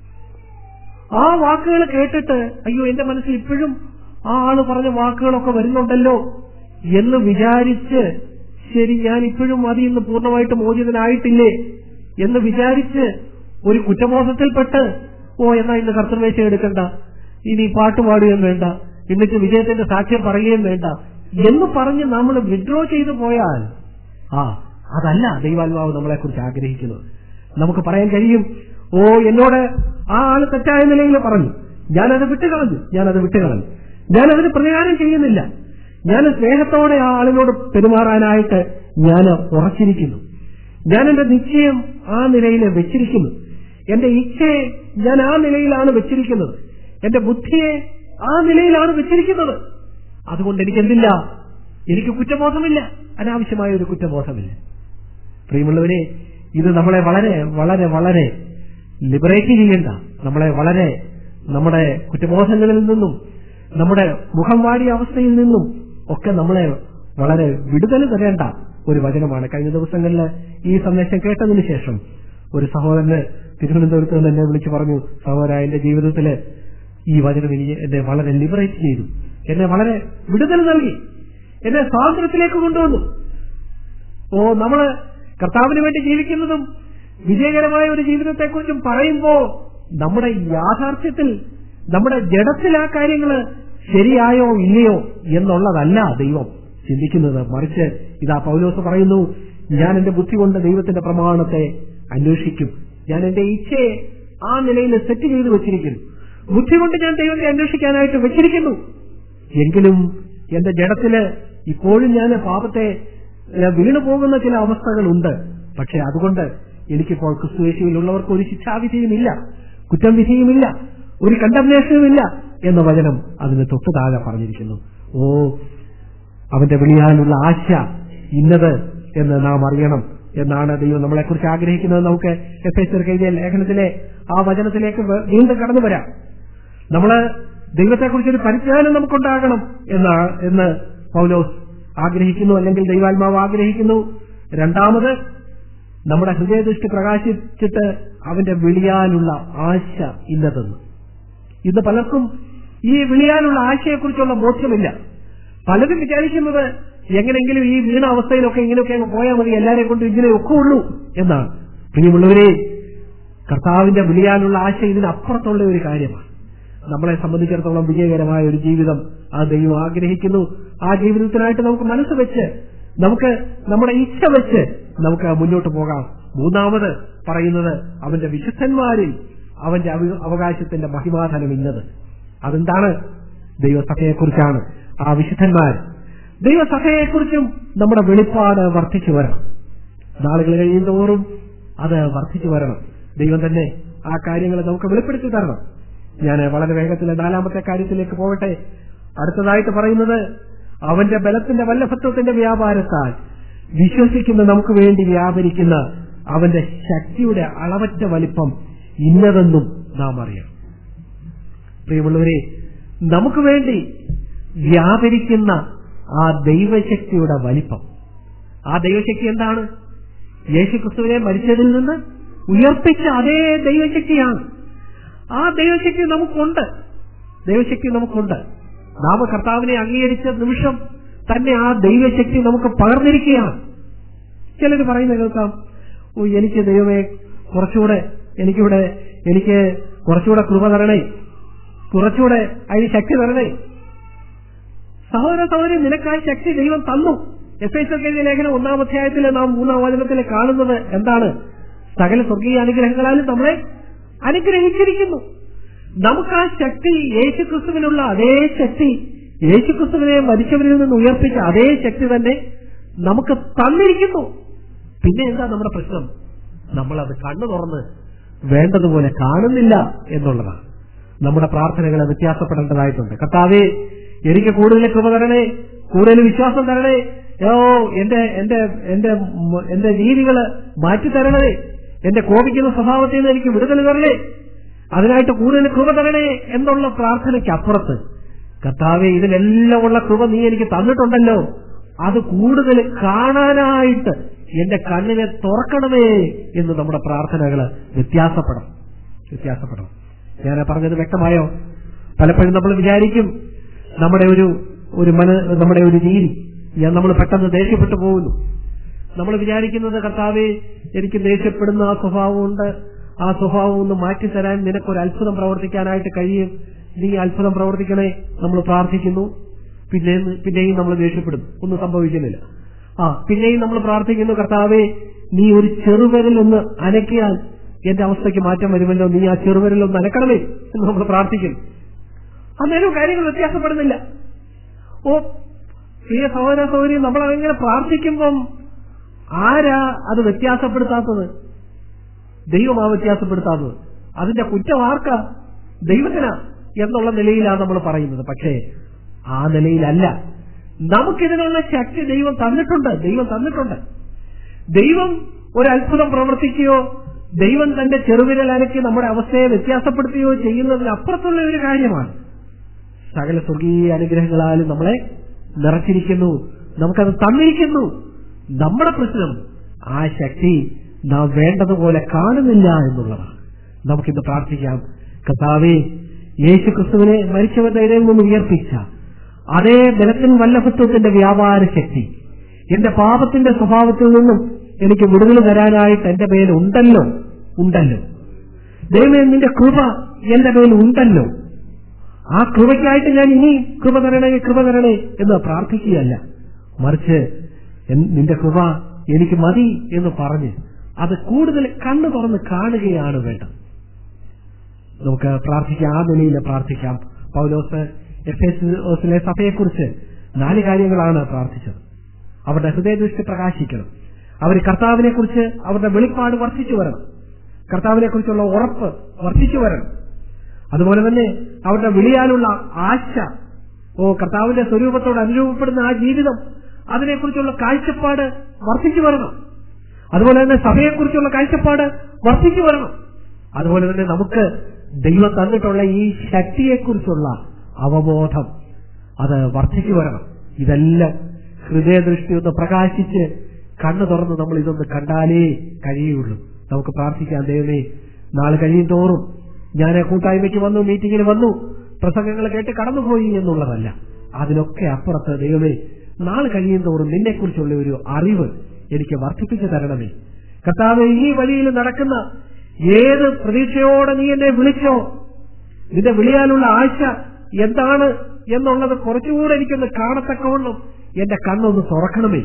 ആ വാക്കുകൾ കേട്ടിട്ട് അയ്യോ എന്റെ മനസ്സിൽ ഇപ്പോഴും ആ ആള് പറഞ്ഞ വാക്കുകളൊക്കെ വരുന്നുണ്ടല്ലോ എന്ന് വിചാരിച്ച് ശരി ഞാൻ ഇപ്പോഴും അതിൽ നിന്ന് പൂർണ്ണമായിട്ട് മോചിതനായിട്ടില്ലേ എന്ന് വിചാരിച്ച് ഒരു കുറ്റബോധത്തിൽപ്പെട്ട് ഓ എന്നാ ഇന്ന് കർത്തൃവേശം എടുക്കണ്ട ഇനി പാട്ട് പാടുകയും വേണ്ട എന്നിട്ട് വിജയത്തിന്റെ സാക്ഷ്യം പറയുകയും വേണ്ട എന്ന് പറഞ്ഞ് നമ്മൾ വിഡ്രോ ചെയ്തു പോയാൽ ആ അതല്ല ദൈവാത്മാവ് നമ്മളെ കുറിച്ച് ആഗ്രഹിക്കുന്നത് നമുക്ക് പറയാൻ കഴിയും ഓ എന്നോട് ആ ആള് തെറ്റായ നിലയിൽ പറഞ്ഞു ഞാനത് വിട്ടുകളഞ്ഞു ഞാനത് വിട്ടുകളഞ്ഞു ഞാനതിന് പ്രതികാരം ചെയ്യുന്നില്ല ഞാൻ സ്നേഹത്തോടെ ആ ആളിനോട് പെരുമാറാനായിട്ട് ഞാൻ ഉറച്ചിരിക്കുന്നു ഞാൻ എന്റെ നിശ്ചയം ആ നിലയിൽ വെച്ചിരിക്കുന്നു എന്റെ ഇച്ഛയെ ഞാൻ ആ നിലയിലാണ് വെച്ചിരിക്കുന്നത് എന്റെ ബുദ്ധിയെ ആ നിലയിലാണ് വെച്ചിരിക്കുന്നത് അതുകൊണ്ട് എനിക്ക് എന്തില്ല എനിക്ക് കുറ്റബോധമില്ല അനാവശ്യമായ ഒരു കുറ്റബോധമില്ല പ്രിയമുള്ളവരെ ഇത് നമ്മളെ വളരെ വളരെ വളരെ ലിബറേറ്റ് ചെയ്യേണ്ട നമ്മളെ വളരെ നമ്മുടെ കുറ്റബോധങ്ങളിൽ നിന്നും നമ്മുടെ മുഖം വാടിയ അവസ്ഥയിൽ നിന്നും ഒക്കെ നമ്മളെ വളരെ വിടുതൽ തരേണ്ട ഒരു വചനമാണ് കഴിഞ്ഞ ദിവസങ്ങളിൽ ഈ സന്ദേശം കേട്ടതിന് ശേഷം ഒരു സഹോദരന് തിരുവനന്തപുരത്ത് നിന്ന് എന്നെ വിളിച്ചു പറഞ്ഞു സഹോദര എന്റെ ജീവിതത്തില് ഈ വചനം എനിക്ക് എന്നെ വളരെ ലിബറേറ്റ് ചെയ്തു എന്നെ വളരെ വിടുതൽ നൽകി എന്നെ സ്വാതന്ത്ര്യത്തിലേക്ക് കൊണ്ടുവന്നു ഓ നമ്മള് കർത്താവിന് വേണ്ടി ജീവിക്കുന്നതും വിജയകരമായ ഒരു ജീവിതത്തെക്കുറിച്ചും പറയുമ്പോ നമ്മുടെ യാഥാർത്ഥ്യത്തിൽ നമ്മുടെ ജഡത്തിൽ ആ കാര്യങ്ങള് ശരിയായോ ഇല്ലയോ എന്നുള്ളതല്ല ദൈവം ചിന്തിക്കുന്നത് മറിച്ച് ഇതാ പൗലോസ് പറയുന്നു ഞാൻ എന്റെ ബുദ്ധി കൊണ്ട് ദൈവത്തിന്റെ പ്രമാണത്തെ അന്വേഷിക്കും ഞാൻ എന്റെ ഇച്ഛയെ ആ നിലയിൽ സെറ്റ് ചെയ്ത് വെച്ചിരിക്കുന്നു ബുദ്ധി കൊണ്ട് ഞാൻ ദൈവത്തെ അന്വേഷിക്കാനായിട്ട് വെച്ചിരിക്കുന്നു എങ്കിലും എന്റെ ജഡത്തില് ഇപ്പോഴും ഞാൻ പാപത്തെ ഏഹ്, വീണു പോകുന്ന ചില അവസ്ഥകളുണ്ട് പക്ഷെ അതുകൊണ്ട് എനിക്കിപ്പോൾ ക്രിസ്തുവേശുവിലുള്ളവർക്ക് ഒരു ശിക്ഷാവിധിയുമില്ല കുറ്റം വിധിയുമില്ല ഒരു കണ്ടംനേഷനുമില്ല എന്ന വചനം അതിന് തൊട്ടു താഴെ പറഞ്ഞിരിക്കുന്നു ഓ അവന്റെ വിളിയാനുള്ള ആശ ഇന്നത് എന്ന് നാം അറിയണം എന്നാണ് ദൈവം നമ്മളെക്കുറിച്ച് ആഗ്രഹിക്കുന്നത് നമുക്ക് എഫ് എസ് എഴുതിയ ലേഖനത്തിലെ ആ വചനത്തിലേക്ക് വ- വീണ്ടും കടന്നു വരാം നമ്മള് ദൈവത്തെക്കുറിച്ചൊരു പരിജ്ഞാനം നമുക്കുണ്ടാകണം എന്നാ എന്ന് പൗലോസ് ആഗ്രഹിക്കുന്നു അല്ലെങ്കിൽ ദൈവാത്മാവ് ആഗ്രഹിക്കുന്നു രണ്ടാമത് നമ്മുടെ ഹൃദയദൃഷ്ടി പ്രകാശിച്ചിട്ട് അവന്റെ വിളിയാനുള്ള ആശ ഇന്നതെന്ന് ഇന്ന് പലർക്കും ഈ വിളിയാനുള്ള ആശയെക്കുറിച്ചുള്ള ബോധ്യമില്ല പലരും വിചാരിക്കുന്നത് എങ്ങനെങ്കിലും ഈ വീണ അവസ്ഥയിലൊക്കെ ഇങ്ങനെയൊക്കെ അങ്ങ് പോയാൽ മതി എല്ലാരെയും കൊണ്ട് ഇങ്ങനെ ഒക്കെ ഉള്ളൂ എന്നാണ് പ്രിയമുള്ളവരെ കർത്താവിന്റെ വിളിയാനുള്ള ആശ ഇതിനപ്പുറത്തുള്ള ഒരു കാര്യമാണ് നമ്മളെ സംബന്ധിച്ചിടത്തോളം വിജയകരമായ ഒരു ജീവിതം ആ ദൈവം ആഗ്രഹിക്കുന്നു ആ ജീവിതത്തിനായിട്ട് നമുക്ക് മനസ്സ് വെച്ച് നമുക്ക് നമ്മുടെ ഇച്ഛ വെച്ച് നമുക്ക് മുന്നോട്ട് പോകാം മൂന്നാമത് പറയുന്നത് അവന്റെ വിശുദ്ധന്മാരിൽ അവന്റെ അവ- അവകാശത്തിന്റെ മഹിമാധനം ഇന്നത് അതെന്താണ് ദൈവസഭയെക്കുറിച്ചാണ് ആ വിശുദ്ധന്മാർ ദൈവസഭയെക്കുറിച്ചും നമ്മുടെ വെളിപ്പാട് വർദ്ധിച്ചു വരണം നാളുകൾ കഴിയുന്തോറും അത് വർദ്ധിച്ചു വരണം ദൈവം തന്നെ ആ കാര്യങ്ങൾ നമുക്ക് വെളിപ്പെടുത്തി തരണം ഞാൻ വളരെ വേഗത്തിൽ നാലാമത്തെ കാര്യത്തിലേക്ക് പോകട്ടെ അടുത്തതായിട്ട് പറയുന്നത് അവന്റെ ബലത്തിന്റെ വല്ലഭത്വത്തിന്റെ വ്യാപാരത്താൽ വിശ്വസിക്കുന്ന നമുക്ക് വേണ്ടി വ്യാപരിക്കുന്ന അവന്റെ ശക്തിയുടെ അളവറ്റ വലിപ്പം ഇന്നതെന്നും നാം അറിയണം പ്രിയമുള്ളവരെ നമുക്ക് വേണ്ടി വ്യാപരിക്കുന്ന ആ ദൈവശക്തിയുടെ വലിപ്പം ആ ദൈവശക്തി എന്താണ് യേശുക്രിസ്തുവിനെ മരിച്ചതിൽ നിന്ന് ഉയർപ്പിച്ച അതേ ദൈവശക്തിയാണ് ആ ദൈവശക്തി നമുക്കുണ്ട് ദൈവശക്തി നമുക്കുണ്ട് നാമ കർത്താവിനെ അംഗീകരിച്ച നിമിഷം തന്നെ ആ ദൈവശക്തി നമുക്ക് പകർന്നിരിക്കുകയാണ് ചിലർ പറയുന്നത് കേൾക്കാം ഓ എനിക്ക് ദൈവമേ കുറച്ചുകൂടെ എനിക്കിവിടെ എനിക്ക് കുറച്ചുകൂടെ കൃപ തരണേ കുറച്ചുകൂടെ അതിന് ശക്തി തരണേ സഹോദര സഹോദരി നിനക്കായി ശക്തി ദൈവം തന്നു എഫ് എസ് എഴുതിയ ലേഖനം ഒന്നാം അധ്യായത്തിൽ നാം മൂന്നാം വചനത്തിൽ കാണുന്നത് എന്താണ് സകല സ്വർഗീയ അനുഗ്രഹങ്ങളാലും നമ്മളെ അനുഗ്രഹിച്ചിരിക്കുന്നു നമുക്ക് ആ ശക്തി യേശുക്രിസ്തുവിനുള്ള അതേ ശക്തി യേശുക്രിസ്തുവിനെ മരിച്ചവരിൽ നിന്ന് ഉയർപ്പിച്ച അതേ ശക്തി തന്നെ നമുക്ക് തന്നിരിക്കുന്നു പിന്നെ എന്താ നമ്മുടെ പ്രശ്നം നമ്മളത് കണ്ണു തുറന്ന് വേണ്ടതുപോലെ കാണുന്നില്ല എന്നുള്ളതാണ് നമ്മുടെ പ്രാർത്ഥനകൾ വ്യത്യാസപ്പെടേണ്ടതായിട്ടുണ്ട് കർത്താവേ എനിക്ക് കൂടുതൽ കൃപ തരണേ കൂടുതൽ വിശ്വാസം തരണേ ഓ എന്റെ എന്റെ എന്റെ മ- എന്റെ രീതികള് മാറ്റി തരണേ എന്റെ കോപിക്കുന്ന സ്വഭാവത്തിൽ നിന്ന് എനിക്ക് വിടുതൽ തരണേ അതിനായിട്ട് കൂടുതൽ കൃപ തരണേ എന്നുള്ള പ്രാർത്ഥനയ്ക്ക് അപ്പുറത്ത് കർത്താവെ ഇതിലെല്ലാം ഉള്ള കൃപ നീ എനിക്ക് തന്നിട്ടുണ്ടല്ലോ അത് കൂടുതൽ കാണാനായിട്ട് എന്റെ കണ്ണിനെ തുറക്കണമേ എന്ന് നമ്മുടെ പ്രാർത്ഥനകള് വ്യത്യാസപ്പെടണം വ്യത്യാസപ്പെടണം ഞാൻ പറഞ്ഞത് വ്യക്തമായോ പലപ്പോഴും നമ്മൾ വിചാരിക്കും നമ്മുടെ ഒരു ഒരു മന നമ്മുടെ ഒരു രീതി ഞാൻ നമ്മൾ പെട്ടെന്ന് ദേഷ്യപ്പെട്ടു പോകുന്നു നമ്മൾ വിചാരിക്കുന്നത് കർത്താവെ എനിക്ക് ദേഷ്യപ്പെടുന്ന ആ സ്വഭാവമുണ്ട് ആ സ്വഭാവം ഒന്ന് മാറ്റിത്തരാൻ നിനക്കൊരു അത്ഭുതം പ്രവർത്തിക്കാനായിട്ട് കഴിയും നീ അത്ഭുതം പ്രവർത്തിക്കണേ നമ്മൾ പ്രാർത്ഥിക്കുന്നു പിന്നെ പിന്നെയും നമ്മൾ ദേഷ്യപ്പെടുന്നു ഒന്നും സംഭവിക്കുന്നില്ല ആ പിന്നെയും നമ്മൾ പ്രാർത്ഥിക്കുന്നു കർത്താവെ നീ ഒരു ചെറുവിരലൊന്ന് അനക്കിയാൽ എന്റെ അവസ്ഥയ്ക്ക് മാറ്റം വരുമല്ലോ നീ ആ ചെറുവിരലൊന്ന് അനക്കണമേ എന്ന് നമ്മൾ പ്രാർത്ഥിക്കുന്നു അന്നേരം കാര്യങ്ങൾ വ്യത്യാസപ്പെടുന്നില്ല ഓ പ്രിയ സഹോദര സൗകര്യം നമ്മൾ അങ്ങനെ പ്രാർത്ഥിക്കുമ്പം ആരാ അത് വ്യത്യാസപ്പെടുത്താത്തത് ദൈവമാ വ്യത്യാസപ്പെടുത്താത്തത് അതിന്റെ കുറ്റം ആർക്കാ ദൈവത്തിനാ എന്നുള്ള നിലയിലാണ് നമ്മൾ പറയുന്നത് പക്ഷേ ആ നിലയിലല്ല നമുക്കിതിനുള്ള ശക്തി ദൈവം തന്നിട്ടുണ്ട് ദൈവം തന്നിട്ടുണ്ട് ദൈവം ഒരു അത്ഭുതം പ്രവർത്തിക്കുകയോ ദൈവം തന്റെ ചെറുവിരൽ അനക്കി നമ്മുടെ അവസ്ഥയെ വ്യത്യാസപ്പെടുത്തുകയോ ചെയ്യുന്നതിനപ്പുറത്തുള്ള ഒരു കാര്യമാണ് സകല സ്വർഗീയ അനുഗ്രഹങ്ങളാലും നമ്മളെ നിറച്ചിരിക്കുന്നു നമുക്കത് തന്നിരിക്കുന്നു നമ്മുടെ പ്രശ്നം ആ ശക്തി നാം വേണ്ടതുപോലെ കാണുന്നില്ല എന്നുള്ളതാണ് നമുക്കിന്ന് പ്രാർത്ഥിക്കാം കർത്താവേ യേശു ക്രിസ്തുവിനെ മരിച്ചവരുടെ ഇടയിൽ നിന്ന് ഉയർപ്പിച്ച അതേ ബലത്തിൻ വല്ലഭത്വത്തിന്റെ വ്യാപാര ശക്തി എന്റെ പാപത്തിന്റെ സ്വഭാവത്തിൽ നിന്നും എനിക്ക് വിടുതൽ തരാനായിട്ട് എന്റെ മേൽ ഉണ്ടല്ലോ ഉണ്ടല്ലോ ദൈവമേ നിന്റെ കൃപ എന്റെ മേൽ ഉണ്ടല്ലോ ആ കൃപയ്ക്കായിട്ട് ഞാൻ ഇനി കൃപ തരണേ കൃപ തരണേ എന്ന് പ്രാർത്ഥിക്കുകയല്ല മറിച്ച് എൻ- നിന്റെ കൃപ എനിക്ക് മതി എന്ന് പറഞ്ഞ് അത് കൂടുതൽ കണ്ണു തുറന്ന് കാണുകയാണ് വേണ്ടത് നമുക്ക് പ്രാർത്ഥിക്കാം ആ നിലയിൽ പ്രാർത്ഥിക്കാം പൗലോസ് എഫ് എസിലെ സഭയെക്കുറിച്ച് നാല് കാര്യങ്ങളാണ് പ്രാർത്ഥിച്ചത് അവരുടെ ഹൃദയദൃഷ്ടി പ്രകാശിക്കണം അവർ കർത്താവിനെ കുറിച്ച് അവരുടെ വെളിപ്പാട് വർദ്ധിച്ചു വരണം കർത്താവിനെ കുറിച്ചുള്ള ഉറപ്പ് വർദ്ധിച്ചു വരണം അതുപോലെ തന്നെ അവരുടെ വിളിയാലുള്ള ആശ ഓ കർത്താവിന്റെ സ്വരൂപത്തോട് അനുരൂപപ്പെടുന്ന ആ ജീവിതം അതിനെക്കുറിച്ചുള്ള കാഴ്ചപ്പാട് വർദ്ധിച്ചു വരണം അതുപോലെ തന്നെ സഭയെക്കുറിച്ചുള്ള കാഴ്ചപ്പാട് വർദ്ധിച്ചു വരണം അതുപോലെ തന്നെ നമുക്ക് ദൈവം തന്നിട്ടുള്ള ഈ ശക്തിയെക്കുറിച്ചുള്ള അവബോധം അത് വർദ്ധിച്ചു വരണം ഇതെല്ലാം ഹൃദയദൃഷ്ടി ഒന്ന് പ്രകാശിച്ച് കണ്ണു തുറന്ന് നമ്മൾ ഇതൊന്ന് കണ്ടാലേ കഴിയുള്ളൂ നമുക്ക് പ്രാർത്ഥിക്കാം ദൈവമേ നാളെ കഴിയും തോറും ഞാൻ കൂട്ടായ്മയ്ക്ക് വന്നു മീറ്റിങ്ങിന് വന്നു പ്രസംഗങ്ങൾ കേട്ട് കടന്നുപോയി എന്നുള്ളതല്ല അതിനൊക്കെ അപ്പുറത്ത് ദൈവമേ നാളെ കഴിയും തോറും നിന്നെക്കുറിച്ചുള്ള ഒരു അറിവ് എനിക്ക് വർദ്ധിപ്പിച്ചു തരണമേ കർത്താവ് ഈ വഴിയിൽ നടക്കുന്ന ഏത് പ്രതീക്ഷയോടെ നീ എന്നെ വിളിച്ചോ നിന്റെ വിളിയാലുള്ള ആശ എന്താണ് എന്നുള്ളത് കുറച്ചുകൂടെ എനിക്കൊന്ന് കാണത്തക്കവണ്ണം എന്റെ കണ്ണൊന്ന് തുറക്കണമേ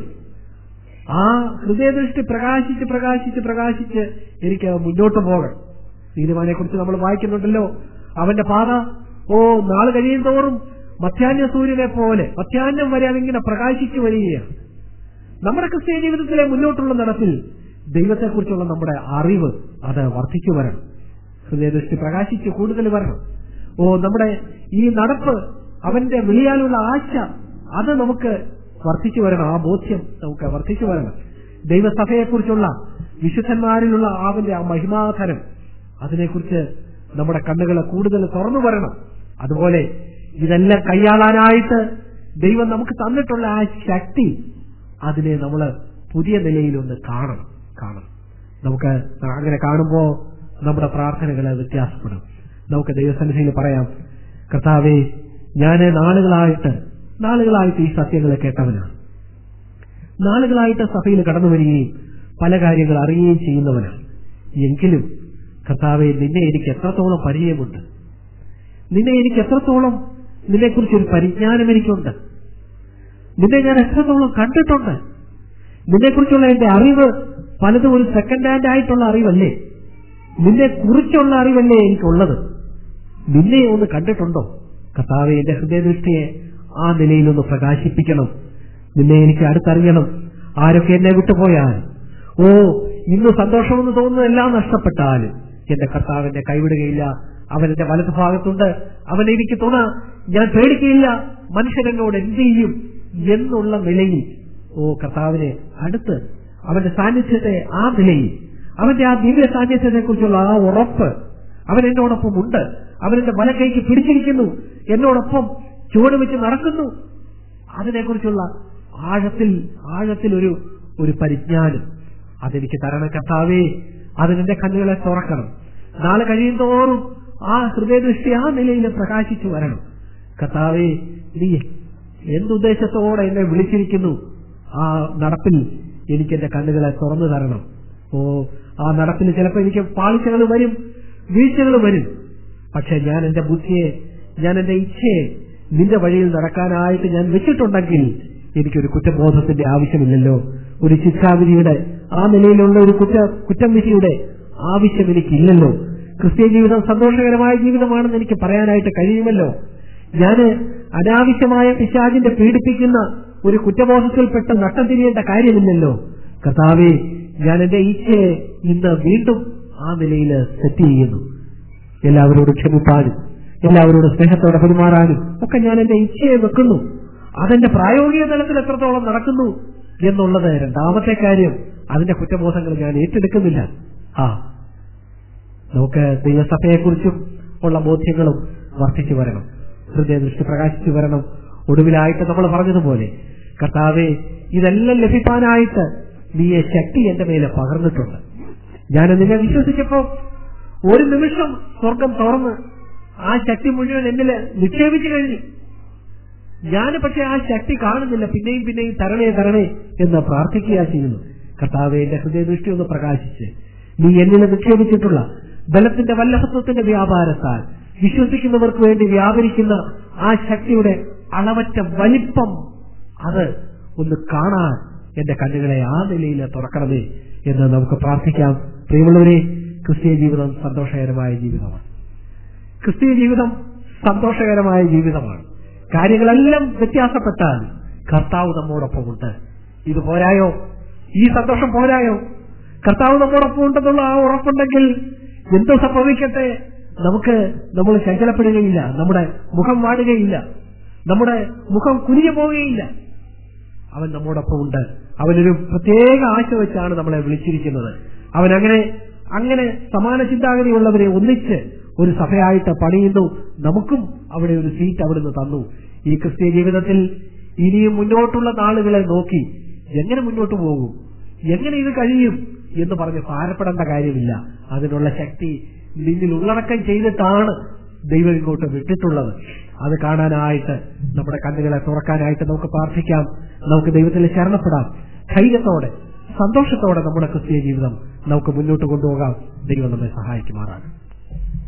ആ ഹൃദയദൃഷ്ടി പ്രകാശിച്ച് പ്രകാശിച്ച് പ്രകാശിച്ച് എനിക്ക് മുന്നോട്ട് പോകണം നീതിമാനെ കുറിച്ച് നമ്മൾ വായിക്കുന്നുണ്ടല്ലോ അവന്റെ പാത ഓ നാള് കഴിയും തോറും മധ്യാഹ്ന സൂര്യനെ പോലെ മധ്യാഹ്നം വരെ അതിങ്ങനെ പ്രകാശിച്ചു വരികയാണ് നമ്മുടെ ക്രിസ്ത്യ ജീവിതത്തിലെ മുന്നോട്ടുള്ള നടപ്പിൽ ദൈവത്തെക്കുറിച്ചുള്ള നമ്മുടെ അറിവ് അത് വർദ്ധിച്ചു വരണം ഹൃദയദൃഷ്ടി പ്രകാശിച്ച് കൂടുതൽ വരണം ഓ നമ്മുടെ ഈ നടപ്പ് അവന്റെ വിളിയാലുള്ള ആശ അത് നമുക്ക് വർദ്ധിച്ചു വരണം ആ ബോധ്യം നമുക്ക് വർദ്ധിച്ചു വരണം ദൈവസഭയെക്കുറിച്ചുള്ള വിശുദ്ധന്മാരിലുള്ള അവന്റെ ആ മഹിമാധനം അതിനെക്കുറിച്ച് നമ്മുടെ കണ്ണുകളെ കൂടുതൽ തുറന്നു വരണം അതുപോലെ ഇതെല്ലാം കൈയാളാനായിട്ട് ദൈവം നമുക്ക് തന്നിട്ടുള്ള ആ ശക്തി അതിനെ നമ്മൾ പുതിയ നിലയിലൊന്ന് കാണണം കാണണം നമുക്ക് അങ്ങനെ കാണുമ്പോ നമ്മുടെ പ്രാർത്ഥനകൾ വ്യത്യാസപ്പെടും നമുക്ക് ദൈവസന്നിധിയിൽ പറയാം കർത്താവെ ഞാൻ നാളുകളായിട്ട് നാളുകളായിട്ട് ഈ സത്യങ്ങളെ കേട്ടവനാണ് നാളുകളായിട്ട് സഭയിൽ കടന്നു വരികയും പല കാര്യങ്ങൾ അറിയുകയും ചെയ്യുന്നവനാണ് എങ്കിലും കർത്താവെ നിന്നെ എനിക്ക് എത്രത്തോളം പരിചയമുണ്ട് നിന്നെ എനിക്ക് എത്രത്തോളം നിന്നെക്കുറിച്ച് ഒരു പരിജ്ഞാനം എനിക്കുണ്ട് നിന്നെ ഞാൻ എത്രത്തോളം കണ്ടിട്ടുണ്ട് നിന്നെക്കുറിച്ചുള്ള എന്റെ അറിവ് പലതും ഒരു സെക്കൻഡ് ഹാൻഡ് ആയിട്ടുള്ള അറിവല്ലേ നിന്നെ കുറിച്ചുള്ള അറിവല്ലേ എനിക്കുള്ളത് നിന്നെ ഒന്ന് കണ്ടിട്ടുണ്ടോ കർത്താവെ എന്റെ ഹൃദയദൃഷ്ടിയെ ആ നിലയിലൊന്ന് പ്രകാശിപ്പിക്കണം നിന്നെ എനിക്ക് അടുത്തറിയണം ആരൊക്കെ എന്നെ വിട്ടുപോയാൽ ഓ ഇന്ന് സന്തോഷമെന്ന് തോന്നുന്നതെല്ലാം നഷ്ടപ്പെട്ടാലും എന്റെ കർത്താവിന്റെ കൈവിടുകയില്ല അവൻ എന്റെ വലതു ഭാഗത്തുണ്ട് അവൻ എനിക്ക് തുണ ഞാൻ പേടിക്കുകയില്ല മനുഷ്യൻ എന്നോട് എന്ത് ചെയ്യും എന്നുള്ള നിലയിൽ ഓ കർത്താവിനെ അടുത്ത് അവന്റെ സാന്നിധ്യത്തെ ആ നിലയിൽ അവന്റെ ആ ദിവ്യ സാന്നിധ്യത്തെ കുറിച്ചുള്ള ആ ഉറപ്പ് അവൻ എന്നോടൊപ്പം ഉണ്ട് അവൻ എന്റെ വലക്കൈക്ക് പിടിച്ചിരിക്കുന്നു എന്നോടൊപ്പം ചുവട് വെച്ച് നടക്കുന്നു അതിനെക്കുറിച്ചുള്ള ആഴത്തിൽ ആഴത്തിൽ ഒരു ഒരു പരിജ്ഞാനം അതെനിക്ക് തരണം കർത്താവേ അതിനെന്റെ കണ്ണുകളെ തുറക്കണം നാളെ കഴിയും തോറും ആ ഹൃദയദൃഷ്ടി ആ നിലയിൽ പ്രകാശിച്ചു വരണം കർത്താവേ നീ എന്തുദ്ദേശത്തോടെ എന്നെ വിളിച്ചിരിക്കുന്നു ആ നടപ്പിൽ എനിക്ക് എന്റെ കണ്ണുകളെ തുറന്നു തരണം ഓ ആ നടപ്പിൽ ചിലപ്പോൾ എനിക്ക് പാളിച്ചകൾ വരും വീഴ്ചകൾ വരും പക്ഷെ ഞാൻ എന്റെ ബുദ്ധിയെ ഞാൻ എന്റെ ഇച്ഛയെ നിന്റെ വഴിയിൽ നടക്കാനായിട്ട് ഞാൻ വെച്ചിട്ടുണ്ടെങ്കിൽ എനിക്കൊരു കുറ്റബോധത്തിന്റെ ആവശ്യമില്ലല്ലോ ഒരു ശിക്ഷാവിധിയുടെ ആ നിലയിലുള്ള ഒരു കുറ്റ കുറ്റം വിധിയുടെ ആവശ്യം എനിക്കില്ലല്ലോ ക്രിസ്ത്യൻ ജീവിതം സന്തോഷകരമായ ജീവിതമാണെന്ന് എനിക്ക് പറയാനായിട്ട് കഴിയുമല്ലോ ഞാന് അനാവശ്യമായ പിശാചിന്റെ പീഡിപ്പിക്കുന്ന ഒരു കുറ്റബോധത്തിൽപ്പെട്ട് നട്ടം തിരിയേണ്ട കാര്യമില്ലല്ലോ കർത്താവെ ഞാൻ എന്റെ ഈച്ചയെ ഇന്ന് വീണ്ടും ആ നിലയിൽ സെറ്റ് ചെയ്യുന്നു എല്ലാവരോടും ക്ഷമിപ്പാനും എല്ലാവരോടും സ്നേഹത്തോടെ പെരുമാറാനും ഒക്കെ ഞാൻ എന്റെ ഇച്ഛയെ വെക്കുന്നു അതെന്റെ പ്രായോഗിക തലത്തിൽ എത്രത്തോളം നടക്കുന്നു എന്നുള്ളത് രണ്ടാമത്തെ കാര്യം അതിന്റെ കുറ്റബോധങ്ങൾ ഞാൻ ഏറ്റെടുക്കുന്നില്ല ആ നമുക്ക് ദൈവസഭയെക്കുറിച്ചും ഉള്ള ബോധ്യങ്ങളും വർദ്ധിച്ചു വരണം ഹൃദയദൃഷ്ടി പ്രകാശിച്ചു വരണം ഒടുവിലായിട്ട് നമ്മൾ പറഞ്ഞതുപോലെ കർത്താവെ ഇതെല്ലാം ലഭിക്കാനായിട്ട് നീ ശക്തി എന്റെ മേലെ പകർന്നിട്ടുണ്ട് ഞാൻ നിന്നെ വിശ്വസിച്ചപ്പോ ഒരു നിമിഷം സ്വർഗം തുറന്ന് ആ ശക്തി മുഴുവൻ എന്നിൽ നിക്ഷേപിച്ചു കഴിഞ്ഞു ഞാൻ പക്ഷെ ആ ശക്തി കാണുന്നില്ല പിന്നെയും പിന്നെയും തരണേ തരണേ എന്ന് പ്രാർത്ഥിക്കുക ചെയ്യുന്നു കർത്താവെ എന്റെ ഹൃദയദൃഷ്ടി ഒന്ന് പ്രകാശിച്ച് നീ എന്നിൽ നിക്ഷേപിച്ചിട്ടുള്ള ബലത്തിന്റെ വല്ലഭത്വത്തിന്റെ വ്യാപാരത്താൽ വിശ്വസിക്കുന്നവർക്ക് വേണ്ടി വ്യാപരിക്കുന്ന ആ ശക്തിയുടെ അളവറ്റ വലിപ്പം അത് ഒന്ന് കാണാൻ എന്റെ കണ്ണുകളെ ആ നിലയിൽ തുറക്കണമേ എന്ന് നമുക്ക് പ്രാർത്ഥിക്കാം പ്രിയമുള്ളവരെ ക്രിസ്തീയ ജീവിതം സന്തോഷകരമായ ജീവിതമാണ് ക്രിസ്തീയ ജീവിതം സന്തോഷകരമായ ജീവിതമാണ് കാര്യങ്ങളെല്ലാം വ്യത്യാസപ്പെട്ടാൽ കർത്താവ് നമ്മോടൊപ്പമുണ്ട് ഇത് പോരായോ ഈ സന്തോഷം പോരായോ കർത്താവ് നമ്മോടൊപ്പം ഉണ്ടെന്നുള്ള ആ ഉറപ്പുണ്ടെങ്കിൽ എന്ത് സംഭവിക്കട്ടെ നമുക്ക് നമ്മൾ ചഞ്ചലപ്പെടുകയില്ല നമ്മുടെ മുഖം വാടുകയില്ല നമ്മുടെ മുഖം കുനിഞ്ഞു പോവുകയില്ല അവൻ നമ്മോടൊപ്പം ഉണ്ട് അവനൊരു പ്രത്യേക ആശ വെച്ചാണ് നമ്മളെ വിളിച്ചിരിക്കുന്നത് അവൻ അങ്ങനെ അങ്ങനെ സമാന ചിന്താഗതിയുള്ളവരെ ഒന്നിച്ച് ഒരു സഭയായിട്ട് പണിയുന്നു നമുക്കും അവിടെ ഒരു സീറ്റ് അവിടുന്ന് തന്നു ഈ ക്രിസ്ത്യ ജീവിതത്തിൽ ഇനിയും മുന്നോട്ടുള്ള നാളുകളെ നോക്കി എങ്ങനെ മുന്നോട്ട് പോകും എങ്ങനെ ഇത് കഴിയും എന്ന് പറഞ്ഞ് ഭാരപ്പെടേണ്ട കാര്യമില്ല അതിനുള്ള ശക്തി നിന്നിൽ ഉള്ളടക്കം ചെയ്തിട്ടാണ് ദൈവം ഇങ്ങോട്ട് വിട്ടിട്ടുള്ളത് അത് കാണാനായിട്ട് നമ്മുടെ കണ്ണുകളെ തുറക്കാനായിട്ട് നമുക്ക് പ്രാർത്ഥിക്കാം നമുക്ക് ദൈവത്തിൽ ശരണപ്പെടാം ധൈര്യത്തോടെ സന്തോഷത്തോടെ നമ്മുടെ ക്രിസ്തീയ ജീവിതം നമുക്ക് മുന്നോട്ട് കൊണ്ടുപോകാം ദൈവം നമ്മെ സഹായിക്കുമാറാണ്